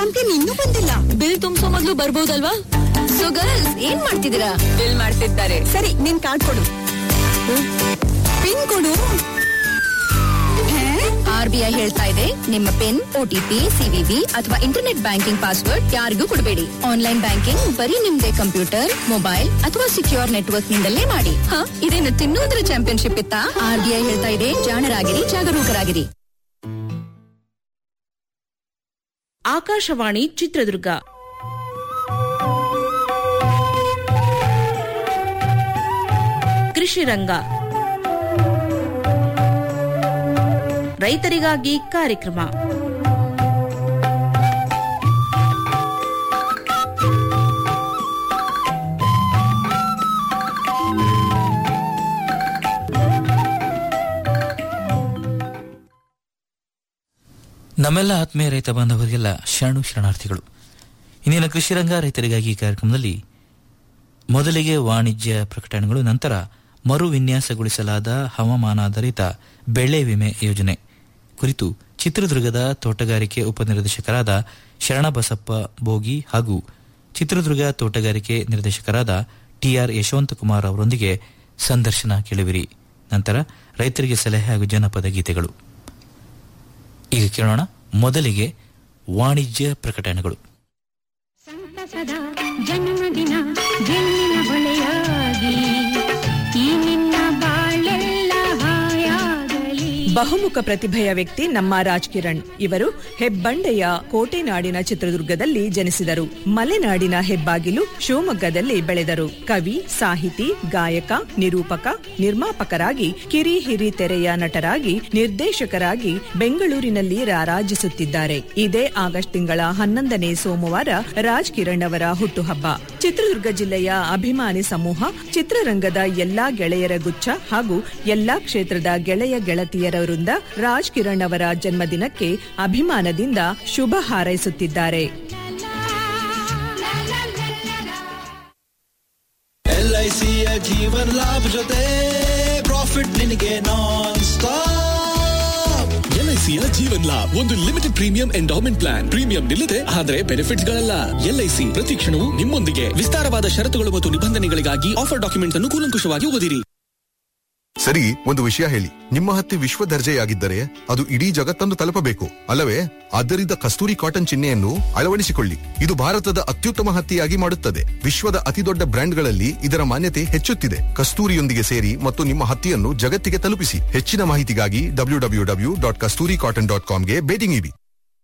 Champion ಇನ್ನೂ ಬಂದಿಲ್ಲ bill ತುಂಬಿಸೋ ಮೊದ್ಲು ಬರ್ಬೋದಲ್ವಾ ಸೊ ಗರ್ಲ್ಸ್ ಏನ್ ಮಾಡ್ತಿದ್ದೀರಾ ಬಿಲ್ ಮಾಡ್ತಿದ್ದಾರೆ ಸರಿ ನಿನ್ ಕಾರ್ಡ್ ಕೊಡು ಪಿನ್ ಕೊಡು ಹೇ? ಆರ್ ಬಿ ಐ ಹೇಳ್ತಾ ಇದೆ ನಿಮ್ಮ ಪಿನ್ ಓಟಿಪಿ ಸಿವಿವಿ ಅಥವಾ ಇಂಟರ್ನೆಟ್ ಬ್ಯಾಂಕಿಂಗ್ ಪಾಸ್ವರ್ಡ್ ಯಾರಿಗೂ ಕೊಡಬೇಡಿ ಆನ್ಲೈನ್ ಬ್ಯಾಂಕಿಂಗ್ ಬರೀ ನಿಮ್ದೇ ಕಂಪ್ಯೂಟರ್ ಮೊಬೈಲ್ ಅಥವಾ ಸಿಕ್ಯೂರ್ ನೆಟ್ವರ್ಕ್ ನಿಂದಲೇ ಮಾಡಿ ಹ ಇದೇನು ತಿನ್ನೋದ್ರ ಚಾಂಪಿಯನ್ಶಿಪ್ ಇತ್ತಾ ಆರ್ ಬಿ ಐ ಹೇಳ್ತಾ ಇದೆ ಜಾಣರಾಗಿರಿ ಜಾಗರೂಕರಾಗಿರಿ ಆಕಾಶವಾಣಿ ಚಿತ್ರದುರ್ಗ ಕೃಷಿ ರಂಗ ರೈತರಿಗಾಗಿ ಕಾರ್ಯಕ್ರಮ ನಮ್ಮೆಲ್ಲ ಆತ್ಮೀಯ ರೈತ ಬಾಂಧವರಿಗೆಲ್ಲ ಶರಣು ಶರಣಾರ್ಥಿಗಳು ಇಂದಿನ ಕೃಷಿ ರಂಗ ರೈತರಿಗಾಗಿ ಈ ಕಾರ್ಯಕ್ರಮದಲ್ಲಿ ಮೊದಲಿಗೆ ವಾಣಿಜ್ಯ ಪ್ರಕಟಣೆಗಳು ನಂತರ ಮರು ವಿನ್ಯಾಸಗೊಳಿಸಲಾದ ಹವಾಮಾನಾಧಾರಿತ ಬೆಳೆ ವಿಮೆ ಯೋಜನೆ ಕುರಿತು ಚಿತ್ರದುರ್ಗದ ತೋಟಗಾರಿಕೆ ಉಪನಿರ್ದೇಶಕರಾದ ಶರಣಬಸಪ್ಪ ಬೋಗಿ ಹಾಗೂ ಚಿತ್ರದುರ್ಗ ತೋಟಗಾರಿಕೆ ನಿರ್ದೇಶಕರಾದ ಟಿಆರ್ ಯಶವಂತಕುಮಾರ್ ಅವರೊಂದಿಗೆ ಸಂದರ್ಶನ ಕೇಳುವಿರಿ ನಂತರ ರೈತರಿಗೆ ಸಲಹೆ ಹಾಗೂ ಜನಪದ ಗೀತೆಗಳು ಈಗ ಕೇಳೋಣ ಮೊದಲಿಗೆ ವಾಣಿಜ್ಯ ಪ್ರಕಟಣೆಗಳು ಸಂತಸದ ಜನ್ಮದಿನ ಜನ್ಮಿನ ಹೊಳೆಯಾಗಿ ಈ ನಿನ್ನ ಬಾಳೆಲ್ಲ ಹಾಯಾಗಲಿ ಬಹುಮುಖ ಪ್ರತಿಭೆಯ ವ್ಯಕ್ತಿ ನಮ್ಮ ರಾಜ್ ಕಿರಣ್ ಇವರು ಹೆಬ್ಬಂಡೆಯ ಕೋಟೆನಾಡಿನ ಚಿತ್ರದುರ್ಗದಲ್ಲಿ ಜನಿಸಿದರು ಮಲೆನಾಡಿನ ಹೆಬ್ಬಾಗಿಲು ಶಿವಮೊಗ್ಗದಲ್ಲಿ ಬೆಳೆದರು ಕವಿ ಸಾಹಿತಿ ಗಾಯಕ ನಿರೂಪಕ ನಿರ್ಮಾಪಕರಾಗಿ ಕಿರಿ ಹಿರಿ ತೆರೆಯ ನಟರಾಗಿ ನಿರ್ದೇಶಕರಾಗಿ ಬೆಂಗಳೂರಿನಲ್ಲಿ ರಾರಾಜಿಸುತ್ತಿದ್ದಾರೆ ಇದೇ ಆಗಸ್ಟ್ ತಿಂಗಳ ಹನ್ನೊಂದನೇ ಸೋಮವಾರ ರಾಜ್ ಕಿರಣ್ ಅವರ ಹುಟ್ಟುಹಬ್ಬ ಚಿತ್ರದುರ್ಗ ಜಿಲ್ಲೆಯ ಅಭಿಮಾನಿ ಸಮೂಹ ಚಿತ್ರರಂಗದ ಎಲ್ಲಾ ಗೆಳೆಯರ ಗುಚ್ಛ ಹಾಗೂ ಎಲ್ಲಾ ಕ್ಷೇತ್ರದ ಗೆಳೆಯ ಗೆಳತಿಯರವರಿಂದ ರಾಜ್ ಕಿರಣ್ ಅವರ ಜನ್ಮದಿನಕ್ಕೆ ಅಭಿಮಾನದಿಂದ ಶುಭ ಹಾರೈಸುತ್ತಿದ್ದಾರೆ ಎಲ್ಐಸಿಯ ಜೀವನ್ ಲಾಭ ಜೊತೆ ಪ್ರಾಫಿಟ್ ನಿನಗೆ ನಾನ್ ಸ್ಟಾಪ್ ಎಲ್ಐಸಿಯ ಜೀವನ್ ಲಾಭ್ ಒಂದು limited premium endowment plan premium ನಿಲ್ಲದೆ ಆದರೆ ಬೆನಿಫಿಟ್ಸ್ ಗಳಲ್ಲ ಎಲ್ಐಸಿ ಪ್ರತಿ ಕ್ಷಣವೂ ನಿಮ್ಮೊಂದಿಗೆ ವಿಸ್ತಾರವಾದ ಷರತ್ತುಗಳು ಮತ್ತು ನಿಬಂಧನೆಗಳಿಗಾಗಿ ಆಫರ್ ಡಾಕ್ಯುಮೆಂಟ್ ಅನ್ನು ಕೂಲಂಕುಷವಾಗಿ ಓದಿರಿ ಸರಿ ಒಂದು ವಿಷಯ ಹೇಳಿ ನಿಮ್ಮ ಹತ್ತಿ ವಿಶ್ವ ದರ್ಜೆಯಾಗಿದ್ದರೆ ಅದು ಇಡೀ ಜಗತ್ತನ್ನು ತಲುಪಬೇಕು ಅಲ್ಲವೇ ಆದ್ದರಿಂದ ಕಸ್ತೂರಿ ಕಾಟನ್ ಚಿಹ್ನೆಯನ್ನು ಅಳವಡಿಸಿಕೊಳ್ಳಿ ಇದು ಭಾರತದ ಅತ್ಯುತ್ತಮ ಹತ್ತಿಯಾಗಿ ಮಾಡುತ್ತದೆ ವಿಶ್ವದ ಅತಿದೊಡ್ಡ ಬ್ರ್ಯಾಂಡ್ಗಳಲ್ಲಿ ಇದರ ಮಾನ್ಯತೆ ಹೆಚ್ಚುತ್ತಿದೆ ಕಸ್ತೂರಿಯೊಂದಿಗೆ ಸೇರಿ ಮತ್ತು ನಿಮ್ಮ ಹತ್ತಿಯನ್ನು ಜಗತ್ತಿಗೆ ತಲುಪಿಸಿ ಹೆಚ್ಚಿನ ಮಾಹಿತಿಗಾಗಿ W W W dot Kasturi cotton dot ಕಾಮ್ಗೆ ಭೇಟಿ ನೀಡಿ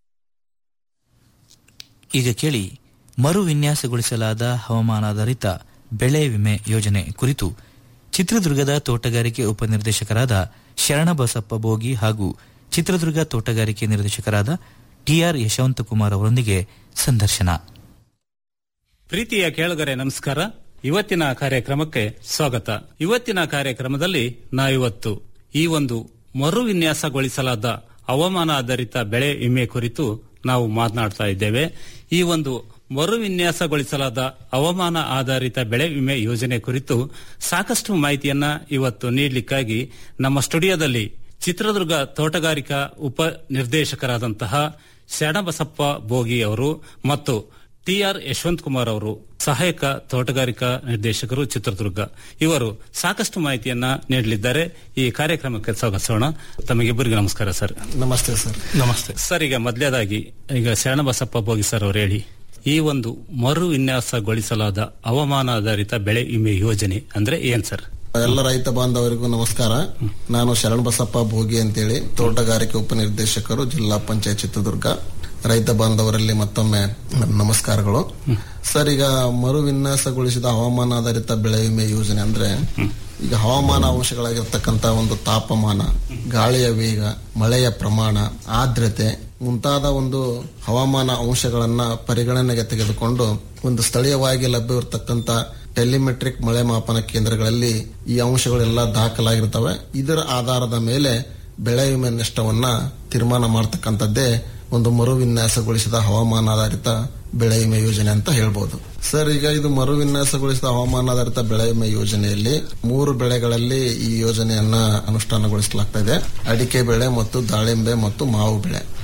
ಈಗ ಕೇಳಿ ಮರು ವಿನ್ಯಾಸಗೊಳಿಸಲಾದ ಹವಾಮಾನಾಧಾರಿತ ಬೆಳೆ ವಿಮೆ ಯೋಜನೆ ಕುರಿತು ಚಿತ್ರದುರ್ಗದ ತೋಟಗಾರಿಕೆ ಉಪನಿರ್ದೇಶಕರಾದ ಶರಣಬಸಪ್ಪ ಬೋಗಿ ಹಾಗೂ ಚಿತ್ರದುರ್ಗ ತೋಟಗಾರಿಕೆ ನಿರ್ದೇಶಕರಾದ ಟಿಆರ್ ಯಶವಂತಕುಮಾರ್ ಅವರೊಂದಿಗೆ ಸಂದರ್ಶನ ಪ್ರೀತಿಯ ಕೇಳುಗರೆ ನಮಸ್ಕಾರ ಇವತ್ತಿನ ಕಾರ್ಯಕ್ರಮಕ್ಕೆ ಸ್ವಾಗತ ಇವತ್ತಿನ ಕಾರ್ಯಕ್ರಮದಲ್ಲಿ ನಾವಿವತ್ತು ಈ ಒಂದು ಮರು ವಿನ್ಯಾಸಗೊಳಿಸಲಾದ ಹವಾಮಾನ ಆಧಾರಿತ ಬೆಳೆ ವಿಮೆ ಕುರಿತು ನಾವು ಮಾತನಾಡ್ತಾ ಇದ್ದೇವೆ ಈ ಒಂದು ಮರು ವಿನ್ಯಾಸಗೊಳಿಸಲಾದ ಹವಾಮಾನ ಆಧಾರಿತ ಬೆಳೆ ವಿಮೆ ಯೋಜನೆ ಕುರಿತು ಸಾಕಷ್ಟು ಮಾಹಿತಿಯನ್ನ ಇವತ್ತು ನೀಡಲಿಕ್ಕಾಗಿ ನಮ್ಮ ಸ್ಟುಡಿಯೋದಲ್ಲಿ ಚಿತ್ರದುರ್ಗ ತೋಟಗಾರಿಕಾ ಉಪ ನಿರ್ದೇಶಕರಾದಂತಹ ಶರಣಬಸಪ್ಪ ಬೋಗಿ ಅವರು ಮತ್ತು ಟಿಆರ್ ಯಶವಂತ್ ಕುಮಾರ್ ಅವರು ಸಹಾಯಕ ತೋಟಗಾರಿಕಾ ನಿರ್ದೇಶಕರು ಚಿತ್ರದುರ್ಗ ಇವರು ಸಾಕಷ್ಟು ಮಾಹಿತಿಯನ್ನ ನೀಡಲಿದ್ದಾರೆ ಈ ಕಾರ್ಯಕ್ರಮಕ್ಕೆ ಸ್ವಾಗತಿಸೋಣ ತಮಗಿಬ್ಬರಿಗೆ ನಮಸ್ಕಾರ ಸರ್ ನಮಸ್ತೆ ಸರ್ ನಮಸ್ತೆ ಸರ್ ಈಗ ಮೊದಲೇದಾಗಿ ಈಗ ಶರಣಬಸಪ್ಪ ಬೋಗಿ ಸರ್ ಅವರು ಹೇಳಿ ಈ ಒಂದು ಮರು ವಿನ್ಯಾಸಗೊಳಿಸಲಾದ ಹವಾಮಾನಾಧಾರಿತ ಬೆಳೆ ವಿಮೆ ಯೋಜನೆ ಅಂದ್ರೆ ಏನ್ ಸರ್ ಎಲ್ಲ ರೈತ ಬಾಂಧವರಿಗೂ ನಮಸ್ಕಾರ ನಾನು ಶರಣ್ ಬಸಪ್ಪ ಭೋಗಿ ಅಂತೇಳಿ ತೋಟಗಾರಿಕೆ ಉಪನಿರ್ದೇಶಕರು ಜಿಲ್ಲಾ ಪಂಚಾಯತ್ ಚಿತ್ರದುರ್ಗ ರೈತ ಬಾಂಧವರಲ್ಲಿ ಮತ್ತೊಮ್ಮೆ ನನ್ನ ನಮಸ್ಕಾರಗಳು ಸರ್ ಈಗ ಮರು ವಿನ್ಯಾಸಗೊಳಿಸಿದ ಹವಾಮಾನಾಧಾರಿತ ಬೆಳೆ ವಿಮೆ ಯೋಜನೆ ಅಂದ್ರೆ ಈಗ ಹವಾಮಾನ ಅಂಶಗಳಾಗಿರ್ತಕ್ಕಂತ ಒಂದು ತಾಪಮಾನ ಗಾಳಿಯ ವೇಗ ಮಳೆಯ ಪ್ರಮಾಣ ಆರ್ದ್ರತೆ ಮುಂತಾದ ಒಂದು ಹವಾಮಾನ ಅಂಶಗಳನ್ನ ಪರಿಗಣನೆಗೆ ತೆಗೆದುಕೊಂಡು ಒಂದು ಸ್ಥಳೀಯವಾಗಿ ಲಭ್ಯವಿರತಕ್ಕಂತ ಟೆಲಿಮೆಟ್ರಿಕ್ ಮಳೆ ಮಾಪನ ಕೇಂದ್ರಗಳಲ್ಲಿ ಈ ಅಂಶಗಳೆಲ್ಲ ದಾಖಲಾಗಿರ್ತವೆ ಇದರ ಆಧಾರದ ಮೇಲೆ ಬೆಳೆ ವಿಮೆ ನಷ್ಟವನ್ನ ತೀರ್ಮಾನ ಮಾಡತಕ್ಕಂಥದ್ದೇ ಒಂದು ಮರು ವಿನ್ಯಾಸಗೊಳಿಸಿದ ಹವಾಮಾನಾಧಾರಿತ ಬೆಳೆ ವಿಮೆ ಯೋಜನೆ ಅಂತ ಹೇಳ್ಬೋದು ಸರ್ ಈಗ ಇದು ಮರು ವಿನ್ಯಾಸಗೊಳಿಸಿದ ಹವಾಮಾನಾಧಾರಿತ ಬೆಳೆ ವಿಮೆ ಯೋಜನೆಯಲ್ಲಿ ಮೂರು ಬೆಳೆಗಳಲ್ಲಿ ಈ ಯೋಜನೆಯನ್ನ ಅನುಷ್ಠಾನಗೊಳಿಸಲಾಗ್ತಾ ಇದೆ ಅಡಿಕೆ ಬೆಳೆ ಮತ್ತು ದಾಳಿಂಬೆ ಮತ್ತು ಮಾವು ಬೆಳೆ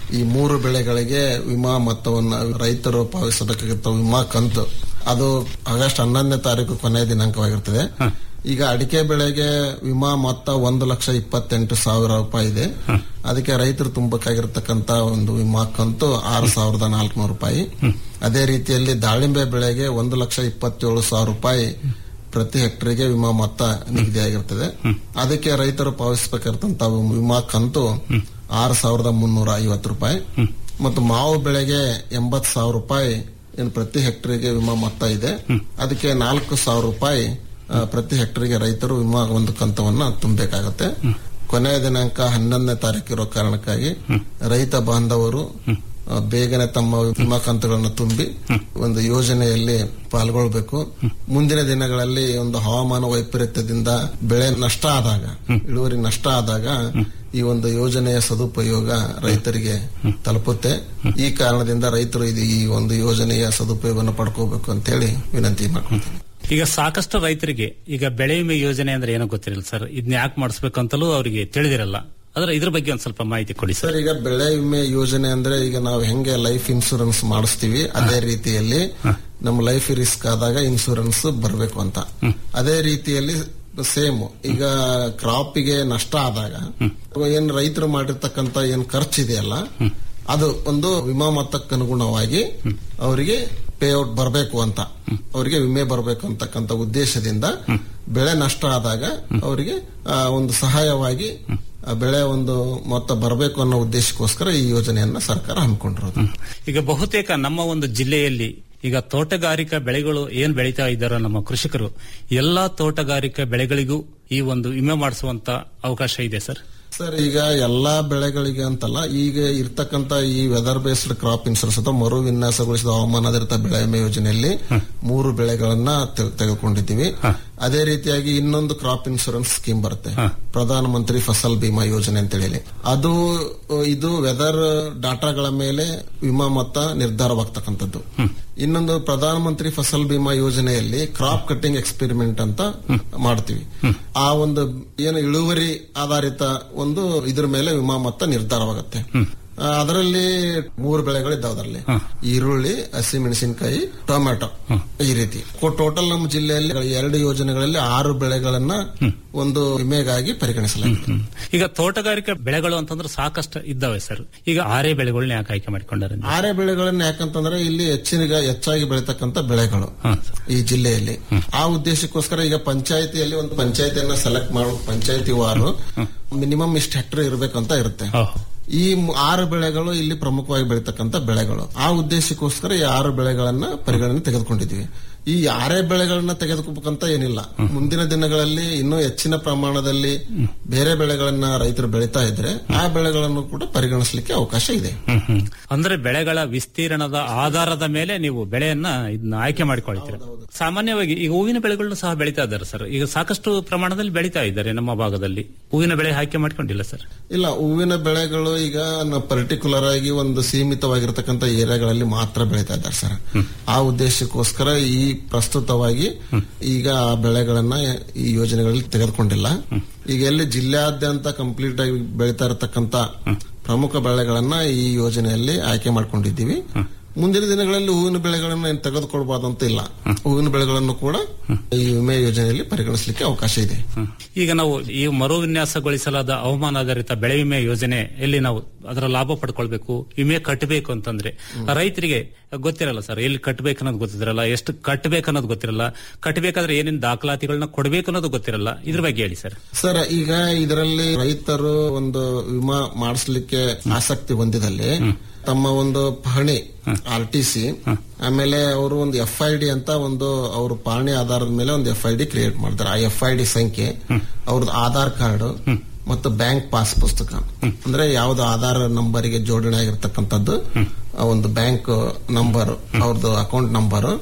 ಈ ಮೂರು ಬೆಳೆಗಳಿಗೆ ವಿಮಾ ಮೊತ್ತವನ್ನು ರೈತರು ಪಾವತಿಸಬೇಕಾಗಿತ್ತು ವಿಮಾ ಕಂತು ಅದು ಆಗಸ್ಟ್ ಹನ್ನೊಂದನೇ ತಾರೀಕು ಕೊನೆಯ ದಿನಾಂಕವಾಗಿರ್ತದೆ ಈಗ ಅಡಿಕೆ ಬೆಳೆಗೆ ವಿಮಾ ಮೊತ್ತ ಒಂದು ಲಕ್ಷ ಇಪ್ಪತ್ತೆಂಟು ಸಾವಿರ ರೂಪಾಯಿ ಇದೆ ಅದಕ್ಕೆ ರೈತರು ತುಂಬಬೇಕಾಗಿರ್ತಕ್ಕಂತ ಒಂದು ವಿಮಾ ಕಂತು ಆರು ಸಾವಿರದ ನಾಲ್ಕುನೂರು ರೂಪಾಯಿ ಅದೇ ರೀತಿಯಲ್ಲಿ ದಾಳಿಂಬೆ ಬೆಳೆಗೆ ಒಂದು ಲಕ್ಷ ಇಪ್ಪತ್ತೇಳು ಸಾವಿರ ರೂಪಾಯಿ ಪ್ರತಿ ಹೆಕ್ಟರ್ಗೆ ವಿಮಾ ಮೊತ್ತ ನಿಗದಿಯಾಗಿರ್ತದೆ ಅದಕ್ಕೆ ರೈತರು ಪಾವತಿಸಬೇಕಾಗಿರ್ತಂತ ವಿಮಾ ಕಂತು ಆರು ಸಾವಿರದ ಮುನ್ನೂರ ಐವತ್ತು ರೂಪಾಯಿ ಮತ್ತು ಮಾವು ಬೆಳೆಗೆ ಎಂಬತ್ ಸಾವಿರ ರೂಪಾಯಿ ಏನು ಪ್ರತಿ ಹೆಕ್ಟರ್ಗೆ ವಿಮಾ ಮೊತ್ತ ಇದೆ ಅದಕ್ಕೆ ನಾಲ್ಕು ಸಾವಿರ ರೂಪಾಯಿ ಆ, ಪ್ರತಿ ಹೆಕ್ಟರ್ಗೆ ರೈತರು ವಿಮಾ ಒಂದು ಕಂತವನ್ನ ತುಂಬಬೇಕಾಗತ್ತೆ ಕೊನೆಯ ದಿನಾಂಕ ಹನ್ನೊಂದನೇ ತಾರೀಕು ಇರೋ ಕಾರಣಕ್ಕಾಗಿ ರೈತ ಬಾಂಧವರು ಆ, ಬೇಗನೆ ತಮ್ಮ ವಿಮಾ ಕಂತುಗಳನ್ನು ತುಂಬಿ ಒಂದು ಯೋಜನೆಯಲ್ಲಿ ಪಾಲ್ಗೊಳ್ಬೇಕು ಮುಂದಿನ ದಿನಗಳಲ್ಲಿ ಒಂದು ಹವಾಮಾನ ವೈಪರೀತ್ಯದಿಂದ ಬೆಳೆ ನಷ್ಟ ಆದಾಗ ಇಳುವರಿ ನಷ್ಟ ಆದಾಗ ಈ ಒಂದು ಯೋಜನೆಯ ಸದುಪಯೋಗ ರೈತರಿಗೆ ತಲುಪುತ್ತೆ ಈ ಕಾರಣದಿಂದ ರೈತರು ಇದು ಈ ಒಂದು ಯೋಜನೆಯ ಸದುಪಯೋಗವನ್ನು ಪಡ್ಕೋಬೇಕು ಅಂತ ಹೇಳಿ ವಿನಂತಿ ಮಾಡ್ಕೊಳ್ತೀನಿ ಈಗ ಸಾಕಷ್ಟು ರೈತರಿಗೆ ಈಗ ಬೆಳೆ ವಿಮೆ ಯೋಜನೆ ಅಂದ್ರೆ ಏನೋ ಗೊತ್ತಿರಲ್ಲ ಸರ್ ಇದನ್ನ ಯಾಕೆ ಮಾಡಿಸ್ಬೇಕು ಅಂತಲೂ ಅವರಿಗೆ ತಿಳಿದಿರಲ್ಲ ಆದ್ರೆ ಇದ್ರ ಬಗ್ಗೆ ಒಂದ್ ಸ್ವಲ್ಪ ಮಾಹಿತಿ ಕೊಡಿ ಸರ್ ಸರ್ ಈಗ ಬೆಳೆ ವಿಮೆ ಯೋಜನೆ ಅಂದ್ರೆ ಈಗ ನಾವು ಹೆಂಗೆ ಲೈಫ್ ಇನ್ಶೂರೆನ್ಸ್ ಮಾಡಿಸ್ತೀವಿ ಅದೇ ರೀತಿಯಲ್ಲಿ ನಮ್ಮ ಲೈಫ್ ರಿಸ್ಕ್ ಆದಾಗ ಇನ್ಶೂರೆನ್ಸ್ ಬರಬೇಕು ಅಂತ ಅದೇ ರೀತಿಯಲ್ಲಿ ಸೇಮ್ ಈಗ ಕ್ರಾಪಿಗೆ ನಷ್ಟ ಆದಾಗ ಏನ್ ರೈತರು ಮಾಡಿರ್ತಕ್ಕಂತ ಏನ್ ಖರ್ಚಿದೆಯಲ್ಲ ಅದು ಒಂದು ವಿಮಾ ಮೊತ್ತಕ್ಕನುಗುಣವಾಗಿ ಅವರಿಗೆ ಪೇ ಔಟ್ ಬರಬೇಕು ಅಂತ ಅವರಿಗೆ ವಿಮೆ ಬರಬೇಕು ಅಂತಕ್ಕಂಥ ಉದ್ದೇಶದಿಂದ ಬೆಳೆ ನಷ್ಟ ಆದಾಗ ಅವರಿಗೆ ಆ, ಒಂದು ಸಹಾಯವಾಗಿ ಆ ಬೆಳೆ ಒಂದು ಮೊತ್ತ ಬರಬೇಕು ಅನ್ನೋ ಉದ್ದೇಶಕ್ಕೋಸ್ಕರ ಈ ಯೋಜನೆಯನ್ನ ಸರ್ಕಾರ ಹಮ್ಮಿಕೊಂಡಿರೋದು ಈಗ ಬಹುತೇಕ ನಮ್ಮ ಒಂದು ಜಿಲ್ಲೆಯಲ್ಲಿ ಈಗ ತೋಟಗಾರಿಕಾ ಬೆಳೆಗಳು ಏನ್ ಬೆಳೀತಾ ಇದ್ದಾರೋ ನಮ್ಮ ಕೃಷಿಕರು ಎಲ್ಲಾ ತೋಟಗಾರಿಕಾ ಬೆಳೆಗಳಿಗೂ ಈ ಒಂದು ವಿಮೆ ಮಾಡಿಸುವಂತ ಅವಕಾಶ ಇದೆ ಸರ್ ಸರ್ ಈಗ ಎಲ್ಲಾ ಬೆಳೆಗಳಿಗೆ ಅಂತಲ್ಲ ಈಗ ಇರ್ತಕ್ಕಂತ ಈ ವೆದರ್ ಬೇಸ್ಡ್ ಕ್ರಾಪ್ ಇನ್ಸೂರೆನ್ಸ್ ಅಥವಾ ಮರು ವಿನ್ಯಾಸಗೊಳಿಸಿದ ಹವಾಮಾನಾಧಾರಿತ ಬೆಳೆ ವಿಮೆ ಯೋಜನೆಯಲ್ಲಿ ಮೂರು ಬೆಳೆಗಳನ್ನ te- ತೆಗೆದುಕೊಂಡಿದ್ದೀವಿ ಅದೇ ರೀತಿಯಾಗಿ ಇನ್ನೊಂದು ಕ್ರಾಪ್ ಇನ್ಸೂರೆನ್ಸ್ ಸ್ಕೀಮ್ ಬರುತ್ತೆ ಪ್ರಧಾನ ಮಂತ್ರಿ ಫಸಲ್ ಬಿಮಾ ಯೋಜನೆ ಅಂತ ಹೇಳಿ ಅದು ಅ, ಇದು ವೆದರ್ ಡಾಟಾಗಳ ಮೇಲೆ ವಿಮಾ ಮೊತ್ತ ನಿರ್ಧಾರವಾಗ್ತಕ್ಕಂಥದ್ದು ಇನ್ನೊಂದು ಪ್ರಧಾನ ಮಂತ್ರಿ ಫಸಲ್ ಬಿಮಾ ಯೋಜನೆಯಲ್ಲಿ ಕ್ರಾಪ್ ಕಟ್ಟಿಂಗ್ ಎಕ್ಸ್ಪೆರಿಮೆಂಟ್ ಅಂತ ಮಾಡ್ತೀವಿ ಆ ಒಂದು ಏನು ಇಳುವರಿ ಆಧಾರಿತ ಒಂದು ಇದ್ರ ಮೇಲೆ ವಿಮಾ ಮೊತ್ತ ನಿರ್ಧಾರವಾಗುತ್ತೆ ಆ, ಅದರಲ್ಲಿ ಮೂರು ಬೆಳೆಗಳಿದ್ದಾವೆ ಅದರಲ್ಲಿ ಈರುಳ್ಳಿ ಹಸಿಮೆಣಸಿನಕಾಯಿ ಟೊಮ್ಯಾಟೊ ಈ ರೀತಿ ಟೋಟಲ್ ನಮ್ಮ ಜಿಲ್ಲೆಯಲ್ಲಿ ಎರಡು ಯೋಜನೆಗಳಲ್ಲಿ ಆರು ಬೆಳೆಗಳನ್ನ ಒಂದು ವಿಮೆಗಾಗಿ ಪರಿಗಣಿಸಲಾಗಿದೆ ಈಗ ತೋಟಗಾರಿಕಾ ಬೆಳೆಗಳು ಅಂತಂದ್ರೆ ಸಾಕಷ್ಟು ಇದ್ದಾವೆ ಸರ್ ಈಗ ಆರೇ ಬೆಳೆಗಳನ್ನ ಯಾಕೆ ಆಯ್ಕೆ ಮಾಡಿಕೊಂಡಾರೆ ನೀವು? ಆರೆ ಬೆಳೆಗಳನ್ನ ಯಾಕಂತಂದ್ರೆ ಇಲ್ಲಿ ಹೆಚ್ಚಿನ ಹೆಚ್ಚಾಗಿ ಬೆಳೀತಕ್ಕಂತ ಬೆಳೆಗಳು ಈ ಜಿಲ್ಲೆಯಲ್ಲಿ ಆ ಉದ್ದೇಶಕ್ಕೋಸ್ಕರ ಈಗ ಪಂಚಾಯತಿಯಲ್ಲಿ ಒಂದು ಪಂಚಾಯತಿಯನ್ನ ಸೆಲೆಕ್ಟ್ ಮಾಡೋ ಪಂಚಾಯತಿ ವಾರು ಮಿನಿಮಮ್ ಇಷ್ಟು ಹೆಕ್ಟರ್ ಇರಬೇಕಂತ ಇರುತ್ತೆ ಈ ಮು- ಆರು ಬೆಳೆಗಳು ಇಲ್ಲಿ ಪ್ರಮುಖವಾಗಿ ಬೆಳೀತಕ್ಕಂತ ಬೆಳೆಗಳು ಆ ಉದ್ದೇಶಕ್ಕೋಸ್ಕರ ಈ ಆರು ಬೆಳೆಗಳನ್ನ ಪರಿಗಣನೆ ತೆಗೆದುಕೊಂಡಿದ್ವಿ ಈ ಆರೇ ಬೆಳೆಗಳನ್ನ ತೆಗೆದುಕೋಬೇಕಂತ ಏನಿಲ್ಲ ಮುಂದಿನ ದಿನಗಳಲ್ಲಿ ಇನ್ನೂ ಹೆಚ್ಚಿನ ಪ್ರಮಾಣದಲ್ಲಿ ಬೇರೆ ಬೆಳೆಗಳನ್ನ ರೈತರು ಬೆಳೀತಾ ಇದ್ರೆ ಆ ಬೆಳೆಗಳನ್ನು ಕೂಡ ಪರಿಗಣಿಸಲಿಕ್ಕೆ ಅವಕಾಶ ಇದೆ ಹ್ಮ್, ಹ್ಮ್. ಅಂದ್ರೆ ಬೆಳೆಗಳ ವಿಸ್ತೀರ್ಣದ ಆಧಾರದ ಮೇಲೆ ನೀವು ಬೆಳೆಯನ್ನ ಇದನ್ನ ಆಯ್ಕೆ ಮಾಡಿಕೊಳ್ತೀರ ಸಾಮಾನ್ಯವಾಗಿ ಈಗ ಹೂವಿನ ಬೆಳೆಗಳನ್ನು ಸಹ ಬೆಳೀತಾ ಇದ್ದಾರೆ ಸರ್ ಈಗ ಸಾಕಷ್ಟು ಪ್ರಮಾಣದಲ್ಲಿ ಬೆಳೀತಾ ಇದ್ದಾರೆ ನಮ್ಮ ಭಾಗದಲ್ಲಿ ಹೂವಿನ ಬೆಳೆ ಆಯ್ಕೆ ಮಾಡ್ಕೊಂಡಿಲ್ಲ ಸರ್ ಇಲ್ಲ ಹೂವಿನ ಬೆಳೆಗಳು ಈಗ ಪರ್ಟಿಕ್ಯುಲರ್ ಆಗಿ ಒಂದು ಸೀಮಿತವಾಗಿರ್ತಕ್ಕಂಥ ಏರಿಯಾಗಳಲ್ಲಿ ಮಾತ್ರ ಬೆಳೀತಾ ಇದ್ದಾರೆ ಸರ್ ಆ ಉದ್ದೇಶಕ್ಕೋಸ್ಕರ ಈ ಪ್ರಸ್ತುತವಾಗಿ ಈಗ ಆ ಬೆಳೆಗಳನ್ನ ಈ ಯೋಜನೆಗಳಲ್ಲಿ ತೆಗೆದುಕೊಂಡಿಲ್ಲ ಈಗ ಎಲ್ಲಿ ಜಿಲ್ಲೆಯಾದ್ಯಂತ ಕಂಪ್ಲೀಟ್ ಆಗಿ ಬೆಳೀತಾ ಇರತಕ್ಕಂತ ಪ್ರಮುಖ ಬೆಳೆಗಳನ್ನ ಈ ಯೋಜನೆಯಲ್ಲಿ ಆಯ್ಕೆ ಮಾಡ್ಕೊಂಡಿದ್ದೀವಿ ಮುಂದಿನ ದಿನಗಳಲ್ಲಿ ಹೂವಿನ ಬೆಳೆಗಳನ್ನ ಏನ್ ತೆಗೆದುಕೊಳ್ಬಾರ್ದು ಅಂತ ಇಲ್ಲ ಹೂವಿನ ಬೆಳೆಗಳನ್ನು ಕೂಡ ಈ ವಿಮೆ ಯೋಜನೆಯಲ್ಲಿ ಪರಿಗಣಿಸಲಿಕ್ಕೆ ಅವಕಾಶ ಇದೆ ಈಗ ನಾವು ಈ ಮರು ವಿನ್ಯಾಸಗೊಳಿಸಲಾದ ಹವಾಮಾನಾಧಾರಿತ ಬೆಳೆ ವಿಮೆ ಯೋಜನೆಯಲ್ಲಿ ನಾವು ಅದರ ಲಾಭ ಪಡ್ಕೊಳ್ಬೇಕು ವಿಮೆ ಕಟ್ಟಬೇಕು ಅಂತಂದ್ರೆ ರೈತರಿಗೆ ಗೊತ್ತಿರಲ್ಲ ಸರ್ ಎಲ್ಲಿ ಕಟ್ಟಬೇಕು ಅನ್ನೋದು ಗೊತ್ತಿರಲ್ಲ ಎಷ್ಟು ಕಟ್ಟಬೇಕು ಅನ್ನೋದು ಗೊತ್ತಿರಲ್ಲ ಕಟ್ಟಬೇಕಾದ್ರೆ ಏನೇನು ದಾಖಲಾತಿಗಳನ್ನ ಕೊಡಬೇಕು ಅನ್ನೋದು ಗೊತ್ತಿರಲ್ಲ ಇದ್ರ ಬಗ್ಗೆ ಹೇಳಿ ಸರ್ ಸರ್ ಈಗ ಇದರಲ್ಲಿ ರೈತರು ಒಂದು ವಿಮಾ ಮಾಡಿಸ್ಲಿಕ್ಕೆ ಆಸಕ್ತಿ ಹೊಂದಿದಲ್ಲಿ ತಮ್ಮ ಒಂದು ಪಹಣಿ ಆರ್ ಟಿ ಸಿ ಆಮೇಲೆ ಅವರು ಒಂದು ಎಫ್ ಐ ಡಿ ಅಂತ ಒಂದು ಅವ್ರ ಪಹಣಿ ಆಧಾರದ ಮೇಲೆ ಒಂದು ಎಫ್ ಐ ಡಿ ಕ್ರಿಯೇಟ್ ಮಾಡ್ತಾರೆ ಆ ಎಫ್ ಐ ಡಿ ಸಂಖ್ಯೆ ಅವ್ರದ್ದು ಆಧಾರ್ ಕಾರ್ಡ್ ಮತ್ತು ಬ್ಯಾಂಕ್ ಪಾಸ್ ಪುಸ್ತಕ ಅಂದ್ರೆ ಯಾವ್ದು ಆಧಾರ್ ನಂಬರಿಗೆ ಜೋಡಣೆ ಆಗಿರ್ತಕ್ಕಂಥದ್ದು ಆ ಒಂದು ಬ್ಯಾಂಕ್ ನಂಬರ್ ಅವ್ರದ್ದು ಅಕೌಂಟ್ ನಂಬರ್